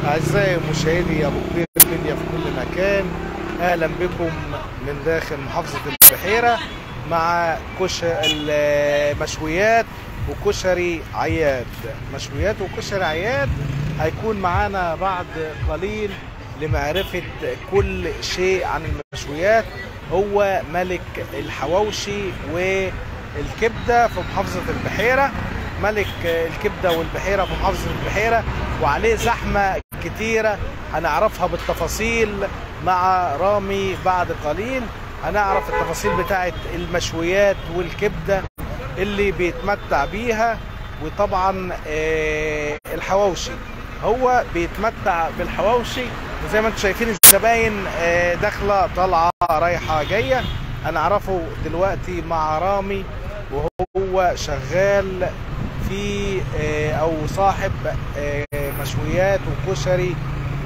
أعزائي مشاهدي أبو كبير ميديا في كل مكان أهلا بكم من داخل محافظة البحيرة مع كش المشويات وكشري عياد مشويات وكشري عياد هيكون معانا بعد قليل لمعرفة كل شيء عن المشويات هو ملك الحواوشي والكبدة في محافظة البحيرة ملك الكبدة والبحيرة في محافظة البحيرة وعليه زحمة كتيرة هنعرفها بالتفاصيل مع رامي بعد قليل هنعرف التفاصيل بتاعت المشويات والكبدة اللي بيتمتع بيها وطبعا آه، الحواوشي هو بيتمتع بالحواوشي وزي ما انتم شايفين الزباين آه، داخله طالعه رايحه جايه هنعرفه دلوقتي مع رامي وهو شغال في آه، او صاحب آه، مشويات وكشري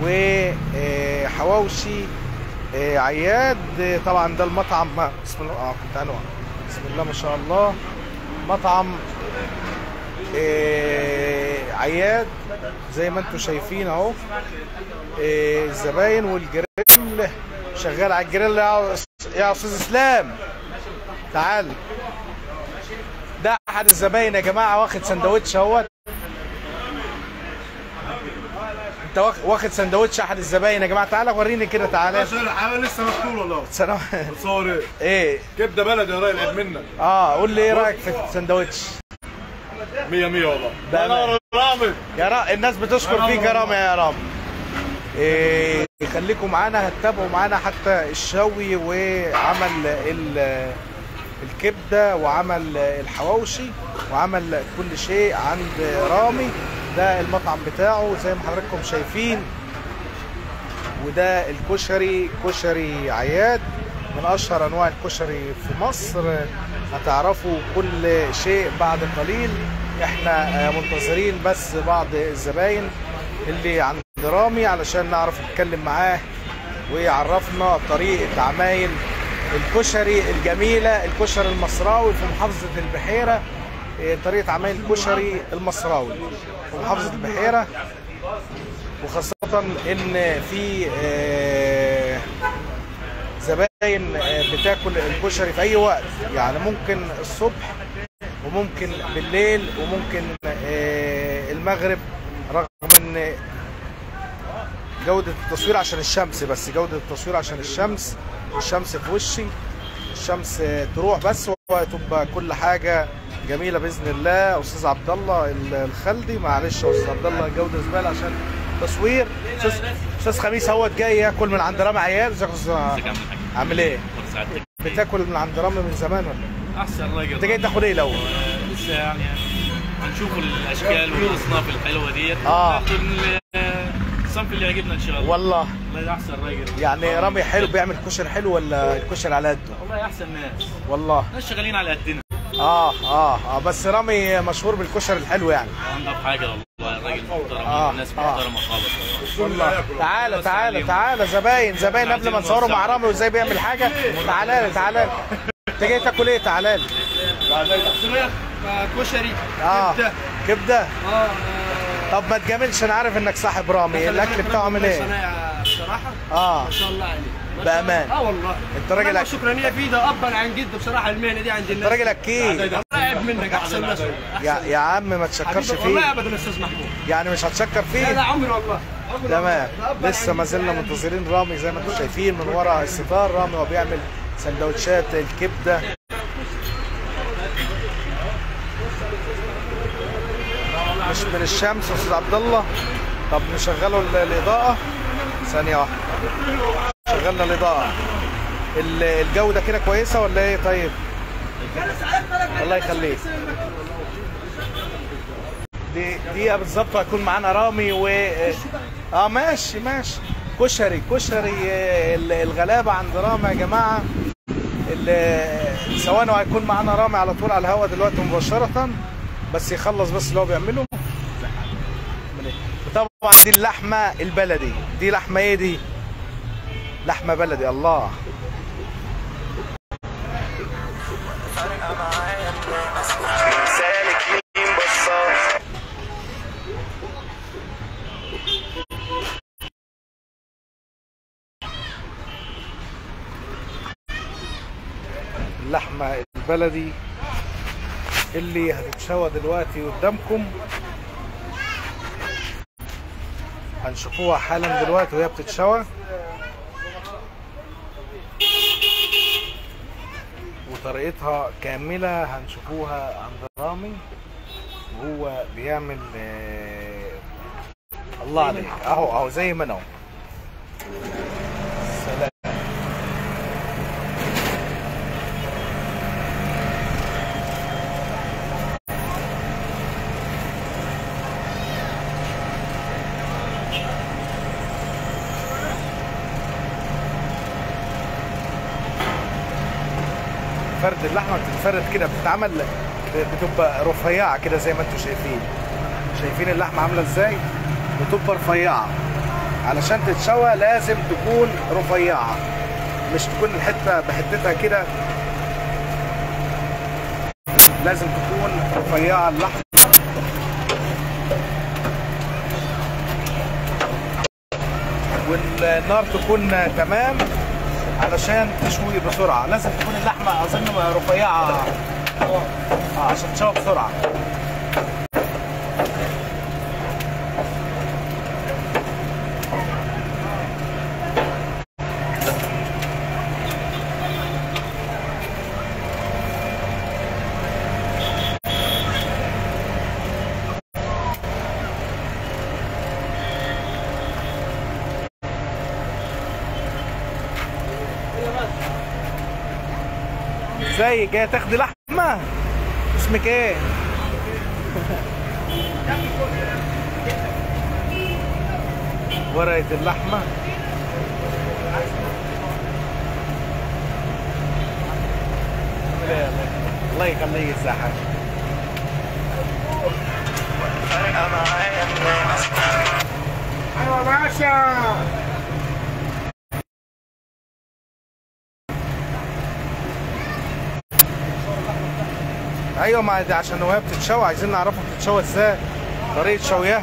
وحواوشي عياد آه، طبعا ده المطعم ما- بسم الله اه كنت انواع بسم الله ما شاء الله مطعم آه، عياد زي ما انتم شايفين اهو آه، الزباين والجريل شغال على الجريل يا يا استاذ اسلام تعال ده احد الزباين يا جماعه واخد سندوتش اهوت انت واخ- واخد سندوتش احد الزباين يا جماعه تعالى وريني كده تعالى عشان الحمام لسه مقتول والله سلام بتصور ايه؟ ايه كبده بلدي يا راجل قد منك اه قول لي ايه رايك في السندوتش 100 100 والله بأمان. انا رامي يا را... الناس بتشكر فيك يا رامي يا رامي إيه خليكم معانا هتتابعوا معانا حتى الشوي وعمل ال... الكبده وعمل الحواوشي وعمل كل شيء عند رامي ده المطعم بتاعه زي ما حضراتكم شايفين وده الكشري كشري عياد من اشهر انواع الكشري في مصر هتعرفوا كل شيء بعد قليل احنا آه، منتظرين بس بعض الزباين اللي عند رامي علشان نعرف نتكلم معاه ويعرفنا طريقة عمايل الكشري الجميلة الكشري المصراوي في محافظة البحيرة آه، طريقة عمايل الكشري المصراوي في محافظة البحيرة وخاصة ان في آه، زباين آه، بتاكل الكشري في اي وقت يعني ممكن الصبح وممكن بالليل وممكن آه، المغرب رغم ان جودة التصوير عشان الشمس بس جودة التصوير عشان الشمس الشمس في وشي الشمس آه، تروح بس وتبقى كل حاجة جميلة بإذن الله أستاذ عبد الله الخلدي معلش يا أستاذ عبد الله جودة زبالة عشان تصوير أستاذ أستاذ خميس اهوت جاي ياكل من عند رامي عيال ازيك يا أستاذ ازيك يا عم الحاج عامل ايه؟ سعادتك بتاكل من عند رامي من زمان ولا إيه؟ احسن راجل انت جاي تاكل ايه الاول؟ آه، لسه يعني هنشوف الاشكال والاصناف الحلوه ديت آه. ناخد ال- الصنف اللي يعجبنا ان شاء الله والله والله ده احسن راجل يعني رامي حلو بيعمل كشري حلو ولا الكشري على قده؟ والله احسن ناس والله ناس شغالين على قدنا اه اه اه بس رامي مشهور بالكشري الحلو يعني انضف حاجه والله الراجل محترم آه، والناس آه. محترمه خالص والله تعالى تعالى تعالى زباين زباين قبل ما نصوروا مع رامي وازاي بيعمل حاجه تعالى لي تعالى لي انت جاي تاكل ايه تعالى لي فراخ آه، كشري اه كبده كبده اه طب ما تجاملش انا عارف انك صاحب رامي الاكل بتاعه عامل ايه صنايع بصراحه اه ما شاء الله عليه ما شاء بأمان. الله. اه والله انت راجل والله أك- شكرانيه فيه ده ابا عن جد بصراحه المهنه دي عند انت الناس راجل اكيد قريب منك احسن ناس يا يا عم ما تشكرش حبيبي والله فيه ابدا استاذ محمود يعني مش هتشكر لا لا فيه عمري والله عمري تمام والله. ده أبا لسه عن ما جد. زلنا منتظرين رامي زي ما انتم شايفين من ورا الستار رامي وهو بيعمل سندوتشات الكبده مش من الشمس يا استاذ عبد الله طب نشغله ال- الاضاءه ثانيه واحده شغلنا الاضاءه ال- الجوده كده كويسه ولا ايه طيب الله يخليك دي دقيقة بالظبط هيكون معانا رامي و اه ماشي ماشي كشري كشري آه، ال- الغلابة عند رامي يا جماعة ال- ثواني وهيكون معانا رامي على طول على الهواء دلوقتي مباشرة بس يخلص بس اللي هو بيعمله طبعا دي اللحمة البلدي دي لحمة ايه دي؟ لحمة بلدي الله سالك يمين بصاص اللحمة البلدي اللي هتتشوى دلوقتي قدامكم هنشوفوها حالا دلوقتي وهي بتتشوى وطريقتها كاملة هنشوفوها عند رامي وهو بيعمل آه، الله عليك اهو اهو زي ما انا اهو سلام فرد اللحمه بتتفرد كده بتتعمل بتبقى رفيعه كده زي ما انتم شايفين شايفين اللحمه عامله ازاي بتبقى رفيعه علشان تتشوى لازم تكون رفيعه مش تكون الحته بحتتها كده لازم تكون رفيعه اللحمه والنار تكون تمام علشان تشوي بسرعه لازم تكون اللحمه اظن رفيعه آه، عشان تشوي بسرعه ازاي جايه تاخدي لحمه اسمك ايه ورقه اللحمه عامل ايه يا الله؟ الله يخليه الزحف ايوه باشا ايوه ما دي عشان وهي بتتشوى عايزين نعرفها بتتشوى ازاي طريقه شويها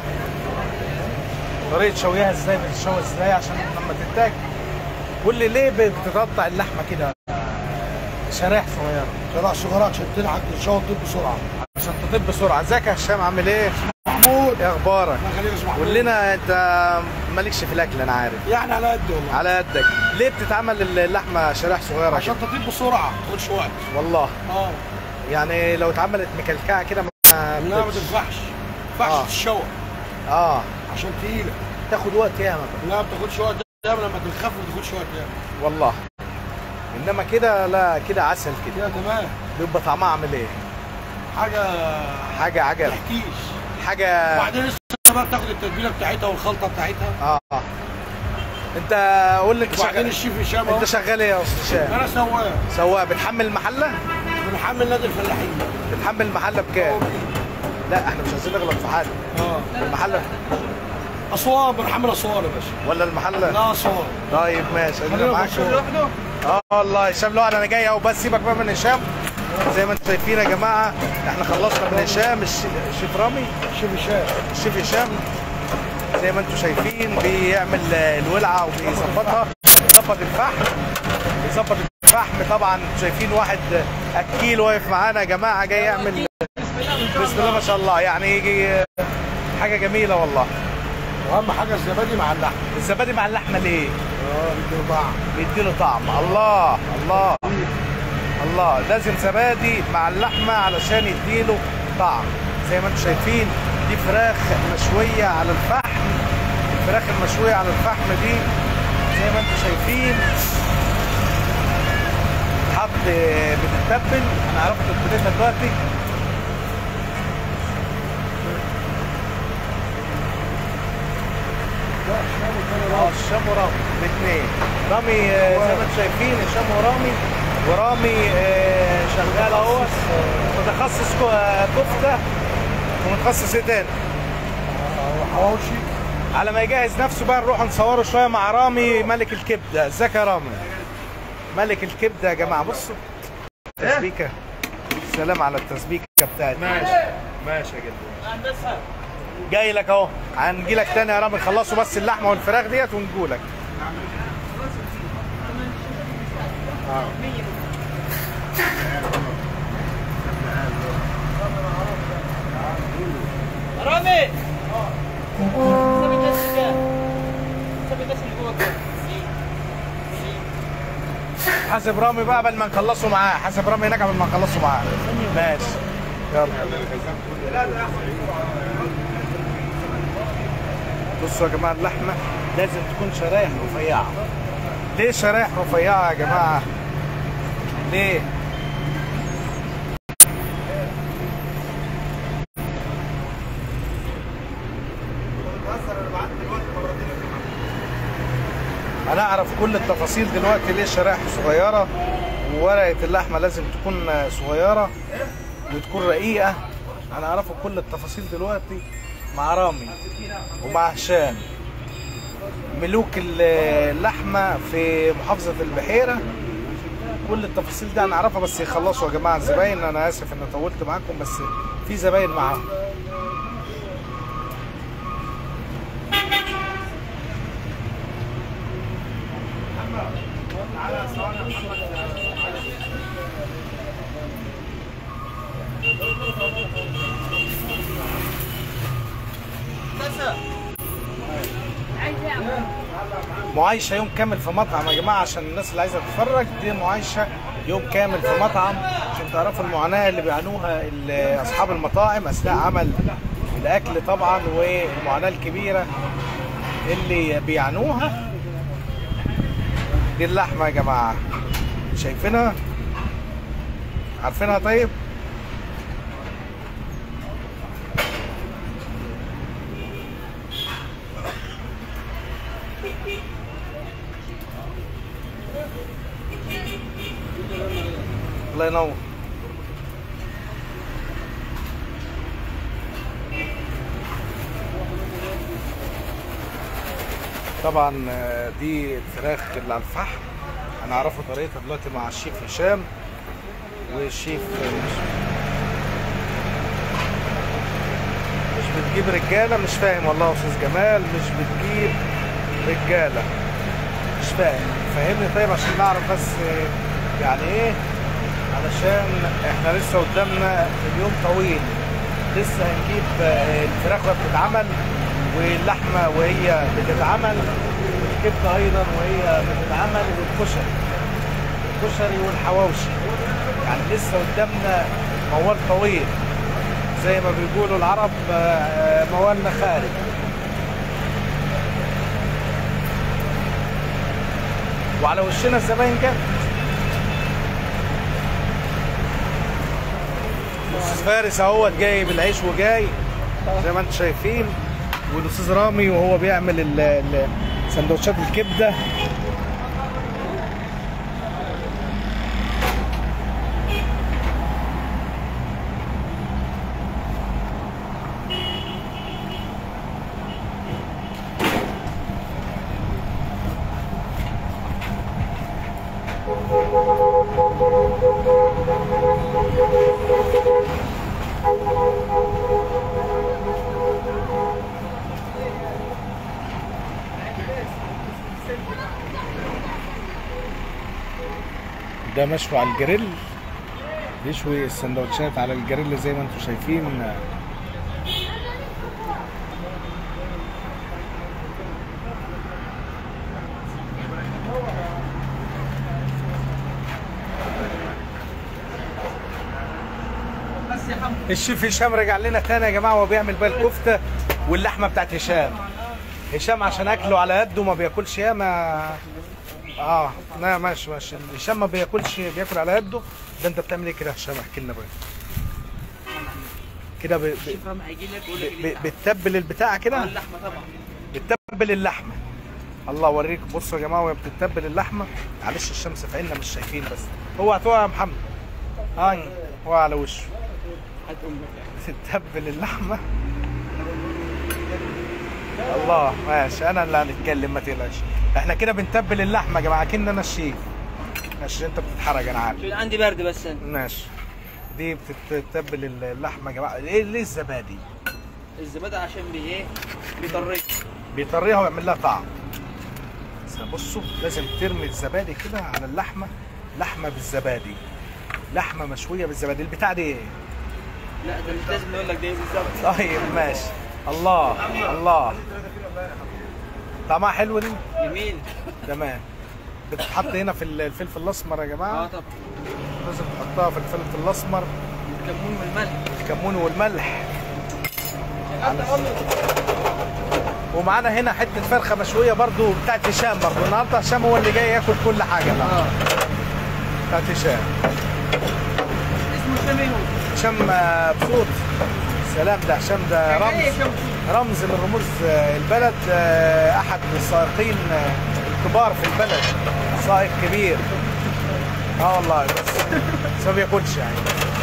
طريقه شويها ازاي بتتشوى ازاي عشان لما تتاكل قول لي ليه بتقطع اللحمه كده شرايح صغيره شرايح صغيرة عشان تلحق تتشوى تطيب بسرعة عشان تطيب بسرعه ازيك يا هشام عامل ايه محمود ايه اخبارك الله يخليك يا محمود قول لنا انت مالكش في الاكل انا عارف يعني على قد والله على قدك ليه بتتعمل اللحمه شرايح صغيره كده عشان تطيب بسرعة ما تاخدش وقت والله اه يعني لو اتعملت مكلكعه كده ما لا ما بتبقاش- تنفعش ما آه. ينفعش تتشوى اه عشان تقيلة تاخد وقت ياما لا ما بتاخدش وقت دايما لما تنخف ما تاخدش وقت دايما والله انما كده لا كده عسل كده كده تمام بيبقى طعمها عامل ايه حاجة حاجه ما عجب تحكيش حاجه وبعدين لسه بقى بتاخد التتبيلة بتاعتها والخلطة بتاعتها اه آه. انت قول لي انت وبعدين شغال الشيف هشام اهو انت شغال ايه يا استاذ هشام انا سواق سواق بتحمل المحله بنحمل نادي الفلاحين بتحمل المحله بكام لا احنا مش عايزين نغلط في حد اه المحله اسوان بنحمل اسوان يا باشا ولا المحله لا اسوان طيب ماشي انا خلينا معاك في أسوان. اه والله هشام لو انا جاي اهو بس سيبك بقى من هشام زي ما انتم شايفين يا جماعه احنا خلصنا من هشام الش- الشيف رامي شيف هشام الشيف هشام زي ما انتم شايفين بيعمل الولعه وبيظبطها بيظبط الفحم بيظبط الفحم طبعا انتم شايفين واحد اكيل واقف معانا يا جماعه جاي يعمل بسم الله ما شاء الله يعني يجي حاجه جميله والله واهم حاجه الزبادي مع اللحم الزبادي مع اللحمه ليه؟ اه بيديله طعم بيديله طعم الله الله الله لازم زبادي مع اللحمه علشان يديله طعم زي ما انتم شايفين دي فراخ مشويه على الفحم الفراخ المشويه على الفحم دي زي ما انتم شايفين حط بتتبل انا عرفت تتبيلتها دلوقتي اه هشام ورامي الاثنين رامي آه، زي ما انتم شايفين هشام ورامي ورامي آه، شغال اهو متخصص كو- آه، كفته ومتخصص ايه تاني؟ حواوشي على ما يجهز نفسه بقى نروح نصوره شويه مع رامي ملك الكبده ازيك يا رامي ملك الكبده يا جماعه بصوا تسبيكه سلام على التسبيكه بتاعتي ماشي ماشي يا جدع جاي لك اهو هنجي لك تاني يا رامي خلصوا بس اللحمه والفراخ ديت ونجوا لك رامي سبي الناس كام سبي الناس اللي جوه كام حاسب رامي بقى قبل ما نخلصوا معاه حاسب رامي هناك قبل ما نخلصوا معاه ماشي يلا بصوا يا جماعه اللحمه لازم تكون شرايح رفيعه ليه شرايح رفيعه يا جماعه ليه هنعرف كل التفاصيل دلوقتي ليه الشرايح صغيره وورقه اللحمه لازم تكون صغيره وتكون رقيقه هنعرفوا كل التفاصيل دلوقتي مع رامي ومع هشام ملوك اللحمه في محافظه البحيره كل التفاصيل دي هنعرفها بس يخلصوا يا جماعه الزباين انا اسف ان طولت معاكم بس في زباين معاهم معايشه يوم كامل في مطعم يا جماعه عشان الناس اللي عايزه تتفرج دي معايشه يوم كامل في مطعم عشان تعرفوا المعاناه اللي بيعانوها ال- اصحاب المطاعم اثناء عمل الاكل طبعا والمعاناه الكبيره اللي بيعانوها دي اللحمه يا جماعه شايفينها عارفينها طيب الله ينور طبعا آه، دي الفراخ اللي على الفحم هنعرفوا طريقتها دلوقتي مع الشيف هشام والشيف مش بتجيب رجاله مش فاهم والله يا استاذ جمال مش بتجيب رجاله مش فاهم فهمني طيب عشان نعرف بس آه، يعني ايه علشان احنا لسه قدامنا اليوم طويل لسه هنجيب آه، الفراخ وهي بتتعمل واللحمه وهي بتتعمل والكبده ايضا وهي بتتعمل والكشري الكشري والحواوشي يعني لسه قدامنا موال طويل زي ما بيقولوا العرب آه، آه، موالنا خارج وعلى وشنا الزباين جت استاذ فارس اهوت جاي بالعيش وجاي زي ما انتم شايفين والاستاذ رامي وهو بيعمل ال- ال- سندوتشات الكبده ده مشوي على الجريل بيشوي السندوتشات على الجريل زي ما انتم شايفين الشيف هشام رجع لنا تاني يا جماعه وهو بيعمل بقى الكفته واللحمه بتاعت هشام هشام عشان اكله على قده ما بياكلش ياما اه لا ماشي ماشي هشام ما بياكلش بياكل على قده ده انت بتعمل ايه كده يا هشام احكي لنا بقى كده ب... ب... شوف هيجي لك يقول ب... لك ب... بتتبل البتاع كده اللحمه طبعا بتتبل اللحمه الله اوريك بصوا يا جماعه وهي بتتبل اللحمه معلش الشمس في عيننا مش شايفين بس هو هتقع يا محمد هاي هو على وشه هات امك تتبل اللحمه الله ماشي انا اللي هنتكلم ما تقلقش احنا كده بنتبل اللحمه يا جماعه كأن انا الشيف ماشي انت بتتحرج انا عارف عندي برد بس أنا. ماشي دي بتتبل اللحمه يا جماعه ايه ليه الزبادي الزبادي عشان بي ايه بيطريك بيطريها ويعمل لها طعم بس بصوا لازم ترمي الزبادي كده على اللحمه لحمه بالزبادي لحمه مشويه بالزبادي البتاع دي ايه لا ده مش لازم نقول لك ده ايه بالظبط طيب ماشي الله الله طعمها حلو دي جميل تمام بتتحط هنا في الفلفل الاسمر يا اه جماعه طب لازم تحطها في الفلفل الاسمر الكمون والملح الكمون والملح ومعانا هنا حته فرخه مشويه برضو بتاعت هشام برضو النهارده هشام هو اللي جاي ياكل كل حاجه بقى اه بتاعت هشام اسمه شامينو هشام آه، بصوت سلام ده هشام ده رمز رمز من رموز آه، البلد آه، احد السائقين آه، الكبار في البلد سائق كبير اه والله بس بس ما بياكلش يعني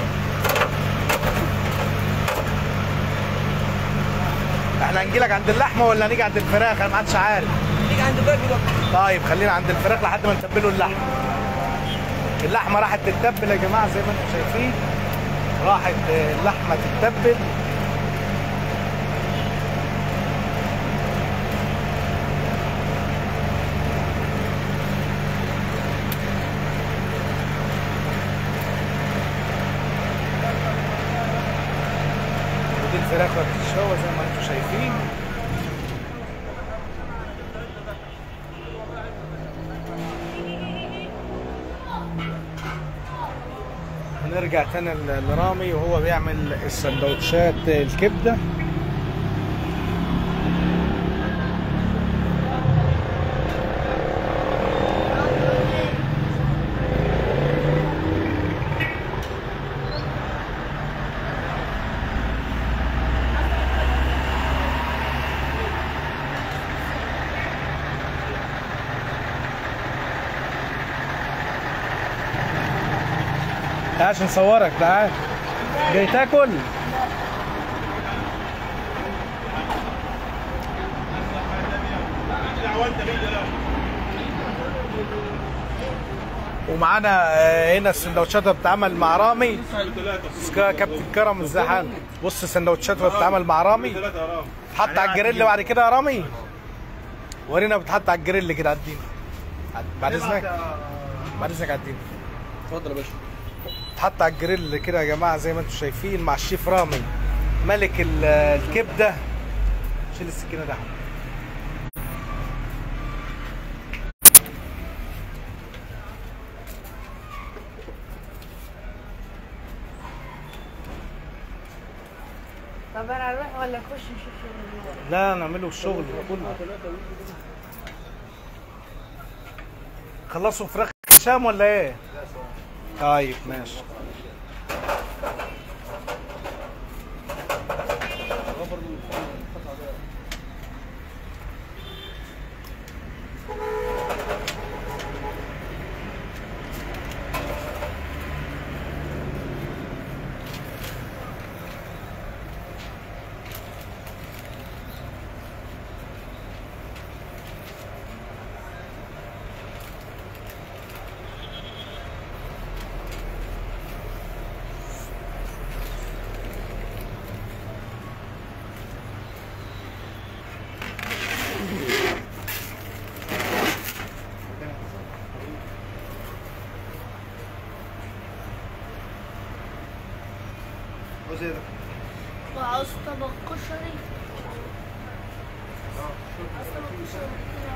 احنا هنجي لك عند اللحمه ولا هنيجي عند الفراخ انا ما عادش عارف نيجي عند الباقي بقى طيب خلينا عند الفراخ لحد ما نتبلوا اللحمه اللحمه راحت تتبل يا جماعه زي ما انتم شايفين راحت آه، اللحمه تتبل ودي الفراخ بتتشوى زي ما انتم شايفين هنرجع تاني ل- لرامي وهو بيعمل السندوتشات الكبده تعال عشان نصورك تعال جاي تاكل ومعانا آه، هنا السندوتشات بتتعمل مع رامي سكا- كابتن كرم ازاي حالك بص السندوتشات بتتعمل مع رامي تحط على الجريل بعد كده يا رامي ورينا بتحط على الجريل كده عدينا عد- بعد اذنك بعد اذنك عدينا اتفضل يا باشا اتحط على الجريل كده يا جماعه زي ما انتم شايفين مع الشيف رامي ملك ال- الكبده شيل السكينه ده طب انا اروح ولا اخش نشوف شغل جوه لا نعمله الشغل كله خلصوا فراخ هشام ولا ايه؟ طيب ماشي وعاوز طبق كشري عاوز طبق كشري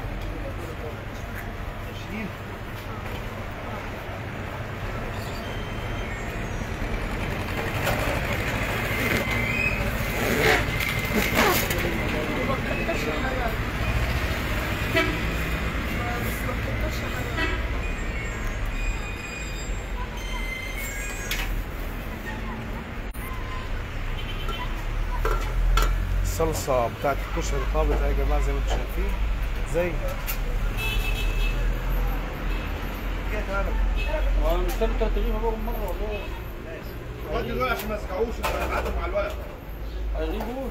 ما كترش حرام بس ما كترش حرام الصلصه بتاعت الكشري طابت يا جماعه زي ما انتم شايفين زي هو مستني تلات رغيف بقى مره والله ودي دول عشان ما يسقعوش ابعتهم مع الورق هيغيبوا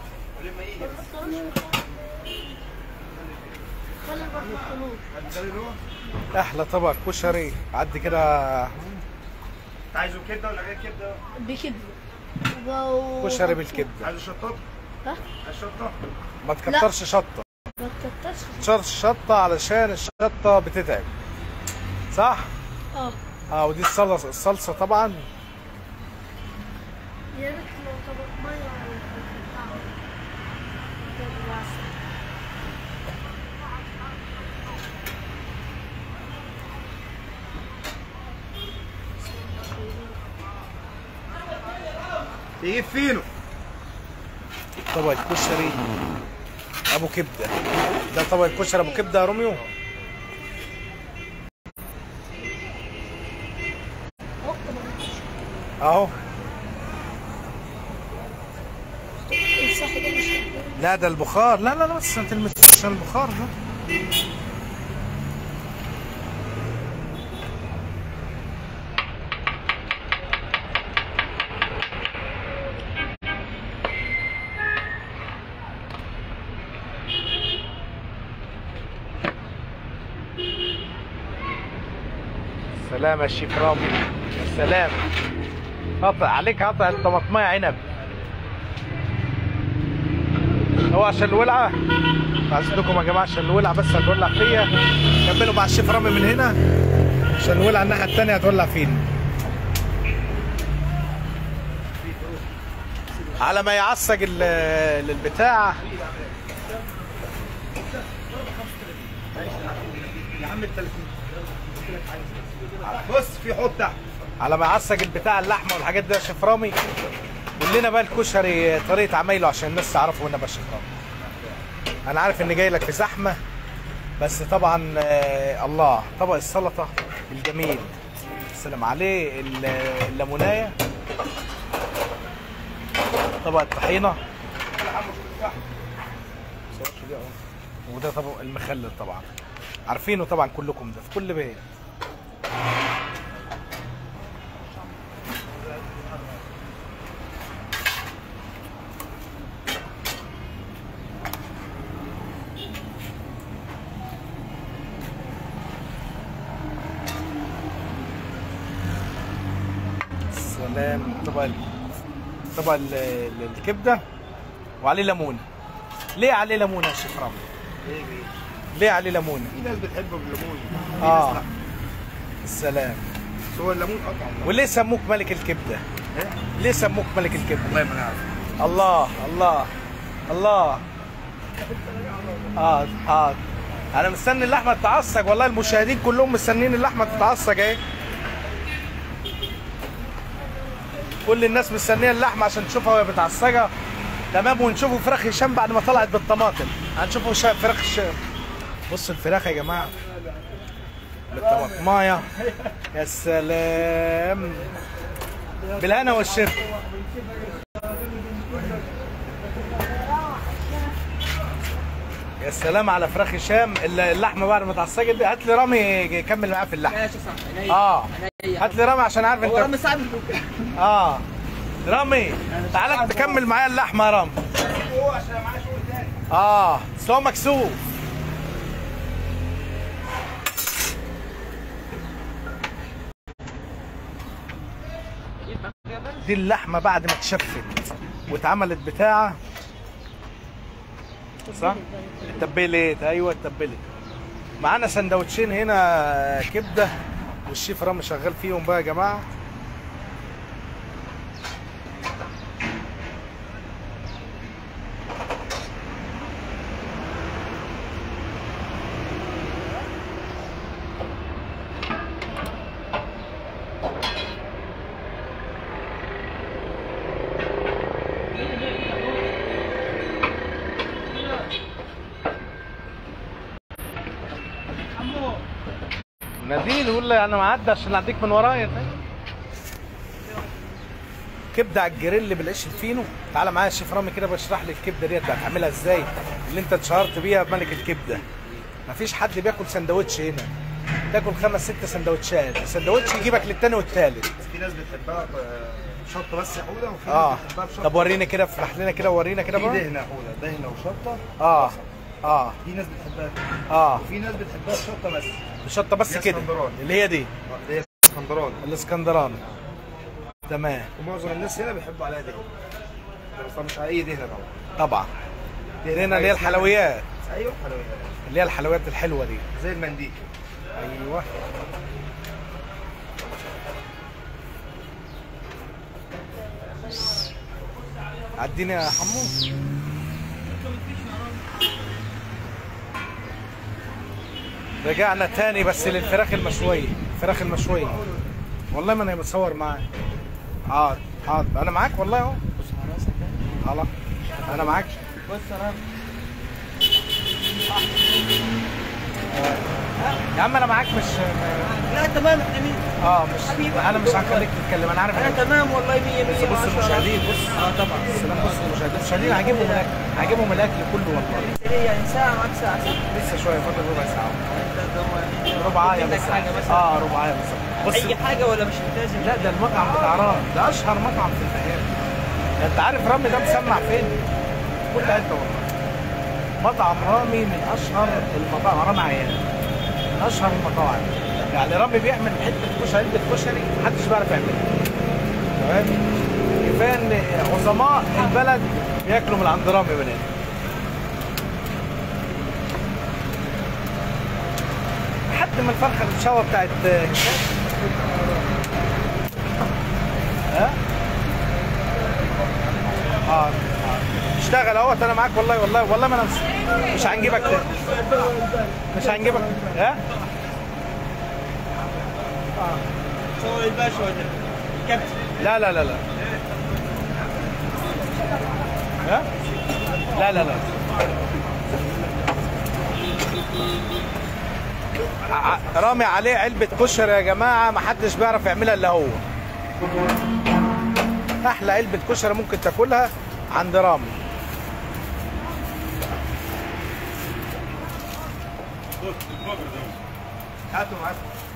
خلي البطل خلوه احلى طبق كشري عدي كده عايزه كبده ولا غير كبده؟ بكبده و- كشري بالكبده عايزه شطه؟ ها؟ عايز شطه؟ ما تكترش شطه ما تكترش تكترش شطه علشان الشطه بتتعب صح اه اه ودي الصلصه الصلصه طبعا يا ريت لو طبق ميه على الفلفل بتاعه ده بالعسل. تجيب فينو طبق الكشري ابو كبده ده طبق الكشري ابو كبده يا روميو اهو الصحي ده مش لا ده البخار لا لا لا بس انت المس- عشان البخار ده سلام يا شيف رامي يا سلام قطع عليك قطع الطماطمية عنب هو عشان الولعه عايزينكم يا جماعه عشان الولعه بس هتولع فيا كملوا مع الشيف رامي من هنا عشان الولعه الناحيه الثانيه هتولع فينا على ما يعصج ال- البتاع يا عم التليفون بص في حوض تحت على ما يعصج البتاع اللحمه والحاجات دي يا شيف رامي قول لنا بقى الكشري طريقه عمايله عشان الناس تعرفه هنا بقى يا شيف رامي انا عارف ان جاي لك في زحمه بس طبعا آه، الله طبق السلطه الجميل السلام عليه ال- الليمونايه طبق الطحينه وده طبق المخلل طبعا عارفينه طبعا كلكم ده في كل بيت سلام طبق ال- طبق ال- ال- الكبده وعليه ليمون ليه عليه ليمون يا شيخ رامي؟ ليه عليه ليمون؟ في ناس بتحبه بالليمون في اه ناس لا. السلام بس هو الليمون قطع وليه سموك ملك الكبده؟ إيه؟ ليه سموك ملك الكبده؟ والله ما نعرف الله الله الله اه حاضر انا مستني اللحمه تتعصج والله المشاهدين كلهم مستنيين اللحمه تتعصج اهي كل الناس مستنيه اللحمه عشان تشوفها وهي متعصجه تمام ونشوفوا فراخ هشام بعد ما طلعت بالطماطم هنشوفوا شا- فراخ هشام بصوا الفراخ يا جماعه بالطماطمايه يا سلام بالهنا والشفا يا سلام على فراخ هشام الل- اللحمه بعد ما اتعصجت دي هات لي رامي يكمل معاه في اللحمه ماشي صح عينيا اه عينيا. هات لي رامي عشان عارف هو انت رامي صعب اه رامي تعالى تكمل معايا اللحمه يا رامي هو عشان معاه شغل تاني اه بس هو مكسوف دي اللحمه بعد ما اتشفت واتعملت بتاعه صح؟ اتبلت ايوه اتبلت معانا سندوتشين هنا كبده والشيف رامي شغال فيهم بقى يا جماعه نادين يقول لي انا معدي عشان اعديك من ورايا طيب. كبده على الجريل بالعيش الفينو تعالى معايا يا شيف رامي كده بشرح لي الكبده ديت هتعملها ازاي اللي انت اتشهرت بيها بملك الكبده مفيش حد بياكل سندوتش هنا تاكل خمس ست سندوتشات سندوتش يجيبك للتاني والتالت في ناس بتحبها بشطه بس يا حوده وفي اه ناس بتحبها بشطه طب وريني كده افرح لنا كده ورينا كده في بقى دهنه يا حوده دهنه وشطه اه اه في ناس بتحبها كده اه وفي ناس بتحبها بشطه بس بشطه بس يا كده اسكندراني. اللي هي دي اللي هي اسكندراني الاسكندراني تمام ومعظم الناس هنا بيحبوا عليها دهنه بس مش على اي دهنه طبعا طبعا هنا اللي هي الحلويات ايوه حلويات اللي هي الحلويات الحلوه دي زي المنديل ايوه عديني يا حمو رجعنا تاني بس للفراخ المشوية الفراخ المشوية والله ما انا بتصور معاك حاضر حاضر انا معاك والله اهو خلاص انا معاك بص يا رب يا عم انا معاك مش لا تمام احنا مين اه مش انا مش هخليك تتكلم انا عارف انا إنك- تمام والله 100 100 بص بص المشاهدين بص اه طبعا السلام بص المشاهدين المشاهدين هجيبهم الاكل هجيبهم الاكل كله والله يعني ساعة معك ساعة صح؟ لسه شويه فاضل ربع ساعه انت ربعايه لك بس حاجة بس اه ربعايه بس بص اي حاجة ولا مش لازم؟ لا ده المطعم بتاع رامي ده اشهر مطعم في البحيره انت عارف رامي ده مسمع فين؟ كل حته والله مطعم رامي من اشهر المطاعم رامي عيان من اشهر المطاعم يعني رامي بيعمل حته كشري علبه كشري محدش بيعرف يعملها تمام كفايه ان عظماء البلد بياكلوا من عند رامي من هنا لحد ما الفرخه الشوا بتاعت هشام ها؟ اه اشتغل اهوت انا معاك والله والله والله ما انا مش, مش هنجيبك تاني مش هنجيبك ها؟ صور الباشا ولا كابتن لا لا لا لا ها؟ لا لا لا ع- رامي عليه علبة كشري يا جماعة ما حدش بيعرف يعملها إلا هو أحلى علبة كشري ممكن تاكلها عند رامي هاتوا معاك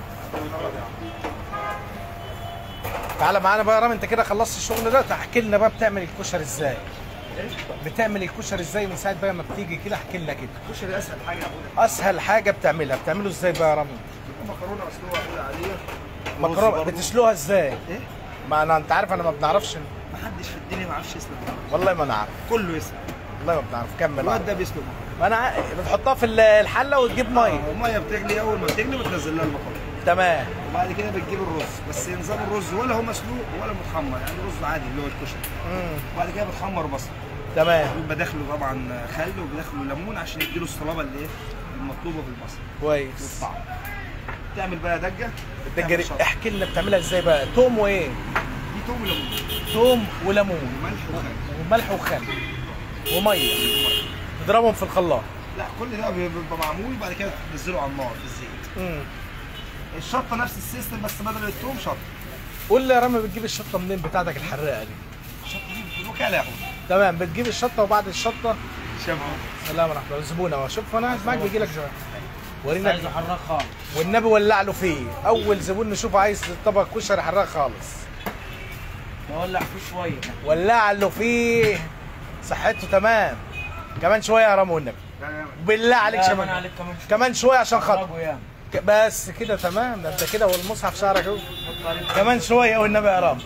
تعالى معانا بقى يا رامي انت كده خلصت الشغل ده احكي لنا بقى بتعمل الكشري ازاي بتعمل الكشري ازاي من ساعه بقى ما بتيجي كده احكي لنا كده كشري اسهل حاجه يا ابويا اسهل حاجه بتعملها بتعمله ازاي بقى يا رامي مكرونه مسلوقه اولى عاديه مكرونه بتسلوها ازاي ايه؟ ما انا انت عارف انا ما بنعرفش محدش في الدنيا ما يعرفش يسلق والله ما نعرف كله يسلق والله ما بنعرف كمل الواد ده بيسلق ما انا ع- بتحطها في ال- الحله وتجيب ميه الميه بتغلي اول ما بتغلي بتنزل لها المكرونه تمام وبعد كده بتجيب الرز بس نظام الرز ولا هو مسلوق ولا متحمر يعني رز عادي اللي هو الكشري مم. وبعد كده بتحمر بصل تمام بيبقى داخله طبعا خل وبداخله ليمون عشان يديله الصلابه اللي ايه المطلوبه في البصل كويس والطعم تعمل بقى دجه الدجه تعمل دي شطة. احكي لنا بتعملها ازاي بقى توم وايه دي توم وليمون توم وليمون وملح وخل وملح وخل وميه تضربهم في الخلاط لا كل ده بيبقى معمول وبعد كده تنزله على النار في الزيت مم. الشطه نفس السيستم بس بدل التوم شطه قول لي يا رامي بتجيب الشطه منين بتاعتك الحراقه دي الشطه دي بالوكاله يا اخويا تمام بتجيب الشطه وبعد الشطه شبه سلام ورحمه الله الزبون اهو شوف انا قاعد معاك بيجي لك زبون ورينا عايز حراق خالص والنبي ولع له فيه اول زبون نشوفه عايز طبق كشري حراق خالص نولع فيه شوية ولع له فيه صحته تمام كمان شويه يا رامي والنبي بالله عليك لا، شباب من عليك كمان شوية. كمان شويه عشان خاطر حرقوا ياما. ك- بس كده تمام ده انت كده والمصحف شعرك اهو كمان شويه والنبي يا رامي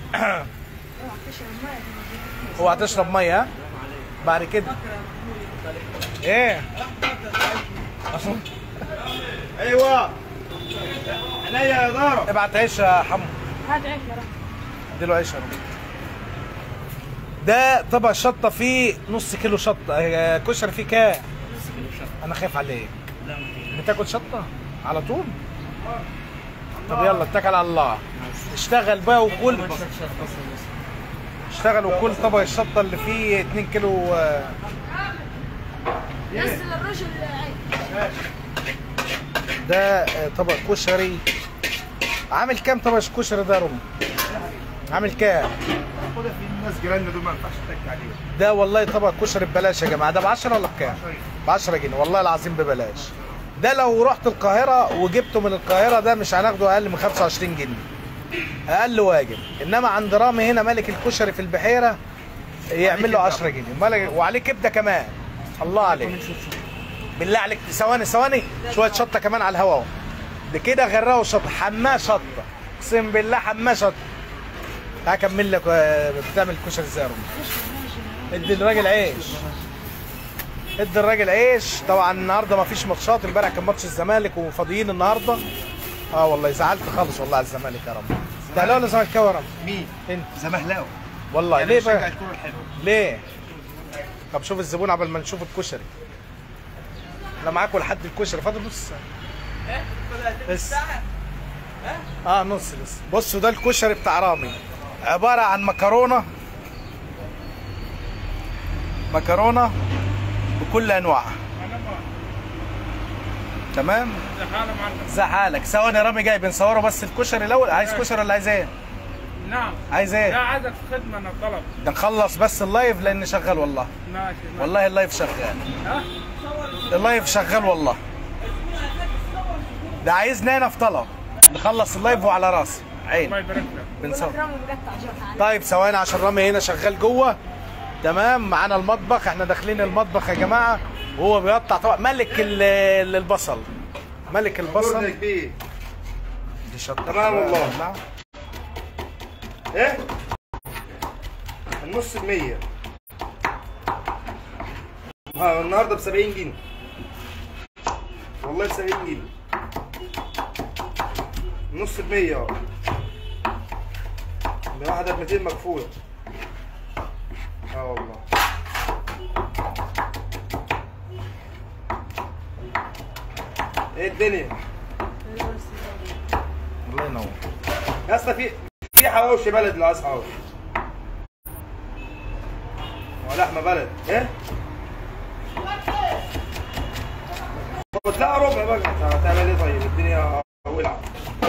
اوعى تشرب ميه ها بعد كده ايه ايوه عينيا يا دارة ابعت عيش يا حمو هذا عيش يا رب اديله عيش يا رامي ده طبق شطه فيه نص كيلو شطه آه، كشري فيه كام انا خايف عليك بتاكل شطه على طول طب يلا اتكل على الله اشتغل بقى وكل اشتغل وكل طبق الشطه اللي فيه 2 كيلو آه، نزل الرجل عيش ده آه، طبق كشري عامل كام طبق الكشري ده يا رامي عامل كام خدها في الناس جيراننا دول ما ينفعش تتك عليهم ده والله طبق كشري ببلاش يا جماعه ده ب 10 ولا بكام؟ ب 10 جنيه والله العظيم ببلاش ده لو رحت القاهره وجبته من القاهره ده مش هناخده اقل من 25 جنيه اقل واجب انما عند رامي هنا ملك الكشري في البحيره يعمل له 10 جنيه ملك وعليه كبده كمان الله عليك بالله عليك ثواني ثواني شويه شطه كمان على الهواء اهو ده كده غرقه شطه حماه شطه اقسم بالله حماه شطه هكمل لك آه، بتعمل الكشري ازاي يا رامي ادي الراجل عيش ادي الراجل عيش طبعا النهارده ما فيش ماتشات امبارح كان ماتش الزمالك وفاضيين النهارده اه والله زعلت خالص والله على الزمالك يا رب انت اهلاوي ولا زملكاوي يا رب مين؟ انت زمهلاوي والله يعني ليه بشجع بقى الكره الحلوه ليه طب شوف الزبون قبل ما نشوف الكشري انا معاكم لحد الكشري فاضل نص ساعه لسه اه نص لسه بصوا ده الكشري بتاع رامي عباره عن مكرونه مكرونه بكل انواعها تمام زي حالك ثواني رامي جاي بنصوره بس الكشري الاول عايز كشري ولا عايز ايه نعم عايز لا ايه عايزك خدمه انا طلب ده نخلص بس اللايف لان شغال والله ماشي والله اللايف شغال ها اللايف شغال والله ده عايزنا هنا في طلب نخلص اللايف وعلى راسي الله عين يبارك لك بنصور رامي بقطع جوع طيب ثواني عشان رامي هنا شغال جوه تمام معانا المطبخ احنا داخلين المطبخ يا جماعه وهو بيقطع طبعا ملك ال- ال- البصل ملك البصل كبير دي شطه تمام والله. لا. ايه النص بمية ها النهارده ب 70 جنيه والله ب 70 جنيه النص ب 100 اه ده واحدة ب 200 مكفولة اه والله ايه الدنيا الله ينور يا اسطى في في حواوشي بلد اللي عايز حواوشي ولحمه بلد ايه؟ خد لا ربع بقى انت هتعمل ايه طيب الدنيا ولعت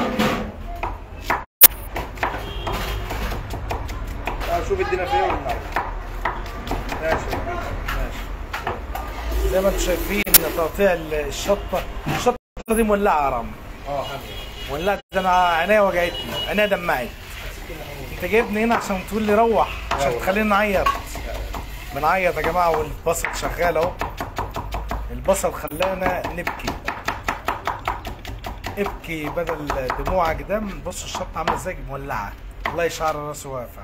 تعال شوف الدنيا فيها ولا لا ماشي ماشي زي ما انتم شايفين تقطيع الشطه الشطه دي مولعه يا رامي اه ولعت ده انا عينيا وجعتني عينيا دمعت انت جايبني هنا عشان تقول لي روح عشان تخلينا نعيط بنعيط يا جماعه والبصل شغال اهو البصل خلانا نبكي ابكي بدل دموعك دم بص الشطه عامله ازاي مولعه الله يشعر راسه واقفه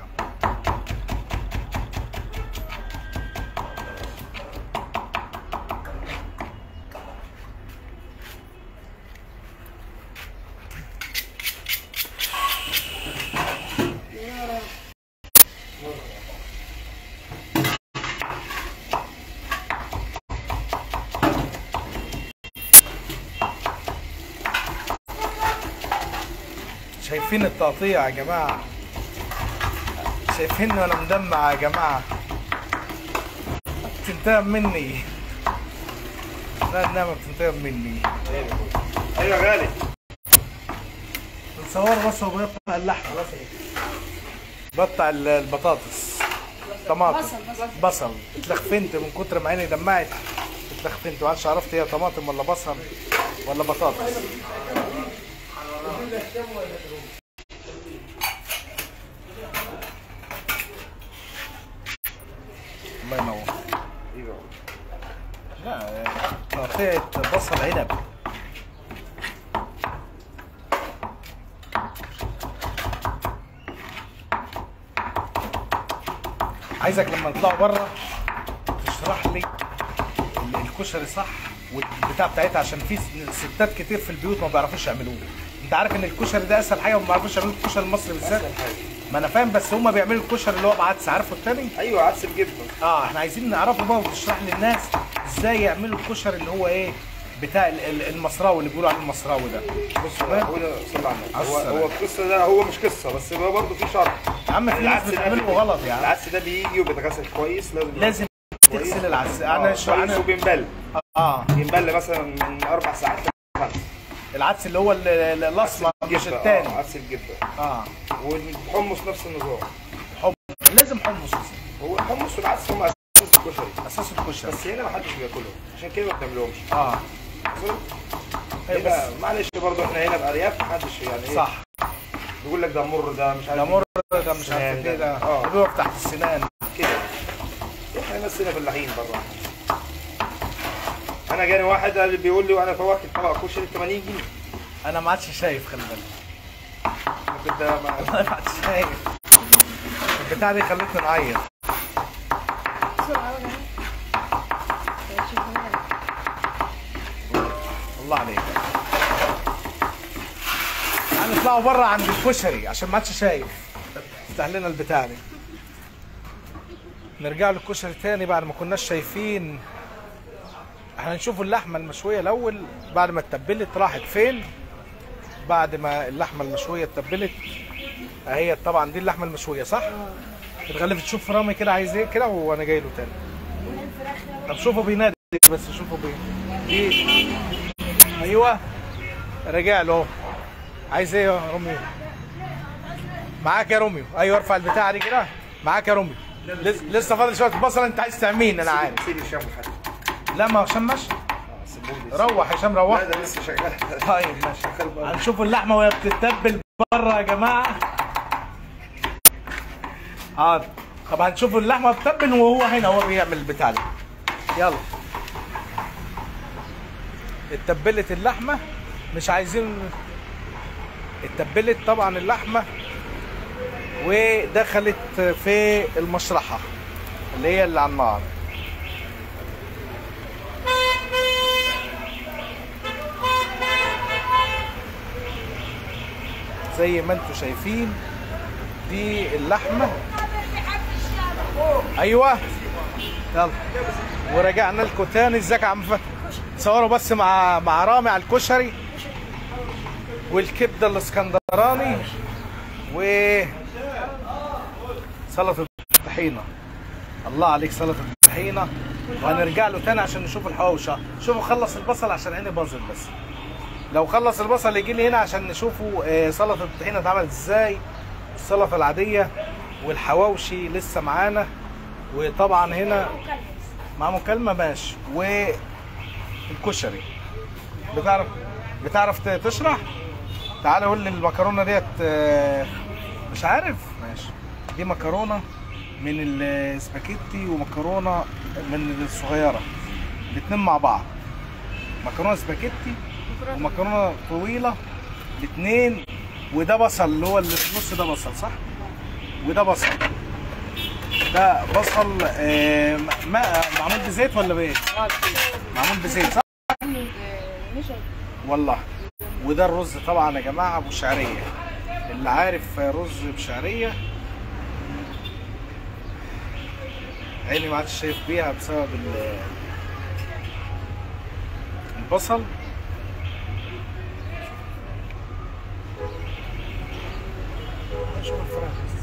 شايفين التقطيع يا جماعه شايفين وانا مدمع يا جماعه بتنتقم مني لا النعمه بتنتقم مني ايوه يا غالي نصور بس هو بيقطع اللحمه بقطع ال- البطاطس طماطم بصل، بصل. بصل اتلخفنت من كتر ما عيني دمعت اتلخفنت ما عادش عرفت هي طماطم ولا بصل ولا بطاطس الله ينور لا تقطيعة بصل عنب عايزك لما نطلع بره تشرح لي ال- الكشري صح والبتاع بتاعتها عشان في ستات كتير في البيوت ما بيعرفوش يعملوه انت عارف ان الكشري ده اسهل حاجه وما بيعرفوش يعملوا الكشري المصري بالذات ما انا فاهم بس هم بيعملوا الكشري اللي هو بعدس عارفه التاني ايوه عدس بجبنه اه احنا عايزين نعرفه بقى وتشرح للناس ازاي يعملوا الكشري اللي هو ايه بتاع ال- ال- المصراوي اللي بيقولوا عليه المصراوي ده بص هو هو صلى على النبي هو السلام. هو القصه ده هو مش قصه بس هو برضه في شرح يا عم في ناس العدس ده بتعمله بي- غلط يعني العدس ده بيجي وبيتغسل كويس لازم لازم كويس. تغسل العدس اه انا شو كويس انا وبينبل اه ينبل مثلا من اربع ساعات لخمس العدس اللي هو ال- ال- الاسمر مش جبة، التاني اه عدس الجبه اه والحمص نفس النظام حمص لازم حمص هو الحمص والعدس هم اساس الكشري اساس الكشري بس هنا ما حدش بياكلهم عشان كده ما بنعملهمش اه أيوة هنا معلش برضه احنا هنا بارياف ما حدش يعني ايه صح بيقول لك ده مر ده مش عارف ده مر ده مش عارف ده- ايه ده آه. ده بيقف تحت السنان كده احنا ناس هنا فلاحين برضه انا جاني واحد قال بيقول لي وانا فواكه طبق كشري ب 80 جنيه انا ما عادش شايف خلي بالك أنا كنت مع- والله ما عادش شايف البتاع دي خلتني نعيط بسرعة ولا يا شيخ هنا. الله عليك هنطلعوا بره عند الكشري عشان ما عادش شايف افتح لنا البتاع دي نرجع للكشري تاني بعد ما كناش شايفين احنا نشوف اللحمه المشويه الاول بعد ما اتبلت راحت فين بعد ما اللحمه المشويه اتبلت اهي طبعا دي اللحمه المشويه صح اتغلفت تشوف رامي كده عايز ايه كده وانا جاي له تاني طب شوفوا بينادي بس شوفوا بي دي ايوه رجع له اهو. عايز ايه يا روميو معاك يا روميو ايوه ارفع البتاعه دي كده معاك يا روميو لس- لسه فاضل شويه البصل انت عايز تعمين انا عارف سيدي شامل حاجه لا ما شمش روح يا هشام روح لا ده لسه شغال طيب ماشي هنشوف اللحمه وهي بتتبل بره يا جماعه حاضر طب هنشوف اللحمه بتتبل وهو هنا هو بيعمل البتاع ده يلا اتبلت اللحمه مش عايزين اتبلت طبعا اللحمه ودخلت في المشرحه اللي هي اللي على النار زي ما انتم شايفين دي اللحمه ايوه يلا ورجعنا لكم تاني ازيك يا عم فتحي صوروا بس مع مع رامي على الكشري والكبده الاسكندراني و سلطه الطحينه الله عليك سلطه الطحينه وهنرجع له تاني عشان نشوف الحواوشة شوفوا خلص البصل عشان عيني باظت بس لو خلص البصل يجي لي هنا عشان نشوفوا آه، سلطه الطحينه اتعملت ازاي السلطه العاديه والحواوشي لسه معانا وطبعا هنا مع مكالمه ماشي والكشري بتعرف بتعرف ت- تشرح تعالى قول لي المكرونه ديت آه، مش عارف ماشي دي مكرونه من السباكيتي ومكرونه من الصغيره الاتنين مع بعض مكرونه سباكيتي ومكرونه طويله الاثنين وده بصل اللي هو اللي في النص ده بصل صح وده بصل ده بصل آه، ما معمول بزيت ولا بايه معمول بزيت صح والله وده الرز طبعا يا جماعه ابو شعريه اللي عارف رز بشعريه عيني ما عادش شايف بيها بسبب ال- البصل شوف الفراخ بس.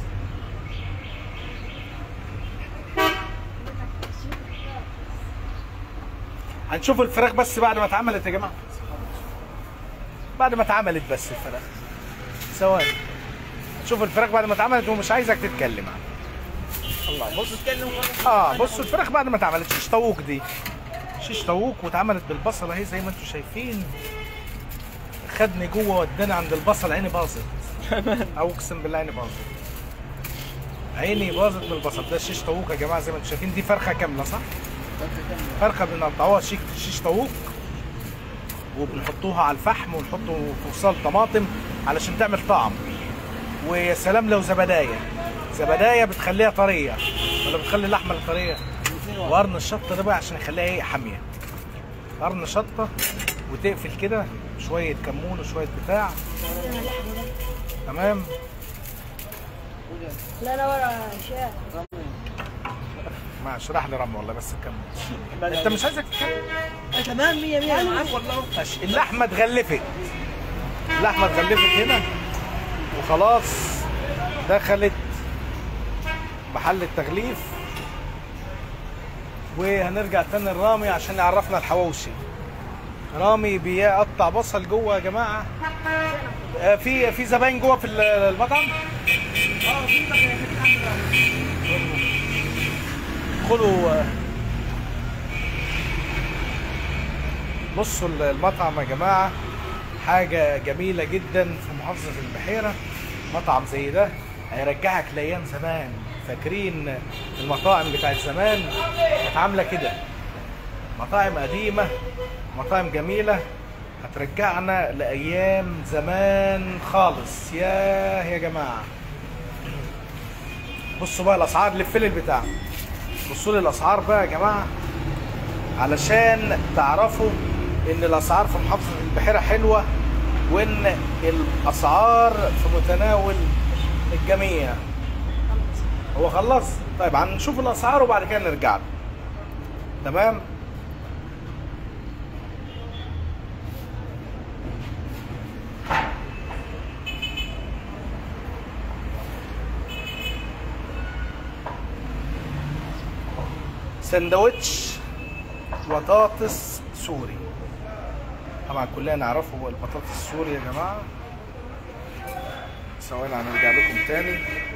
هنشوف الفراخ بس بعد ما اتعملت يا جماعه بعد ما اتعملت بس الفراخ ثواني شوف الفراخ بعد ما اتعملت ومش عايزك تتكلم عنها الله بص اه بصوا الفراخ بعد ما اتعملت شيش طاووق دي شيش طاووق واتعملت بالبصل اهي زي ما انتم شايفين خدني جوه وداني عند البصل عيني باظت او اقسم بالله عيني باظت عيني باظت من البصل ده شيش طاووق يا جماعه زي ما انتم شايفين دي فرخه كامله صح؟ فرخه بنقطعوها شيك شيش طاووق وبنحطوها على الفحم ونحطوا فصال طماطم علشان تعمل طعم ويا سلام لو زبدايه زبدايه بتخليها طريه ولا بتخلي اللحمه طريه وقرن الشطه ده بقى عشان يخليها ايه حاميه قرن شطه وتقفل كده شويه كمون وشويه بتاع تمام لا لا ورا شاف ما اشرح لي رم والله بس كمل انت مش عايزك تتكلم تمام 100 100 معاك والله ماشي اللحمه اتغلفت اللحمه اتغلفت هنا وخلاص دخلت محل التغليف وهنرجع تاني لرامي عشان يعرفنا الحواوشي رامي بيقطع بصل جوه يا جماعه آه، في في زباين جوه في المطعم ادخلوا آه، بصوا المطعم يا جماعة حاجة جميلة جدا في محافظة البحيرة مطعم زي ده هيرجعك لأيام زمان فاكرين المطاعم بتاعت زمان كانت عاملة كده مطاعم قديمة مطاعم جميلة هترجعنا لأيام زمان خالص ياه يا جماعة بصوا بقى الأسعار لف لي البتاع بصوا لي الأسعار بقى يا جماعة علشان تعرفوا ان الاسعار في محافظه البحيره حلوه وان الاسعار في متناول الجميع هو خلص طيب هنشوف الاسعار وبعد كده نرجع له تمام سندوتش بطاطس سوري طبعا كلنا نعرفه هو البطاطس السوري يا جماعه ثواني هنرجع لكم تاني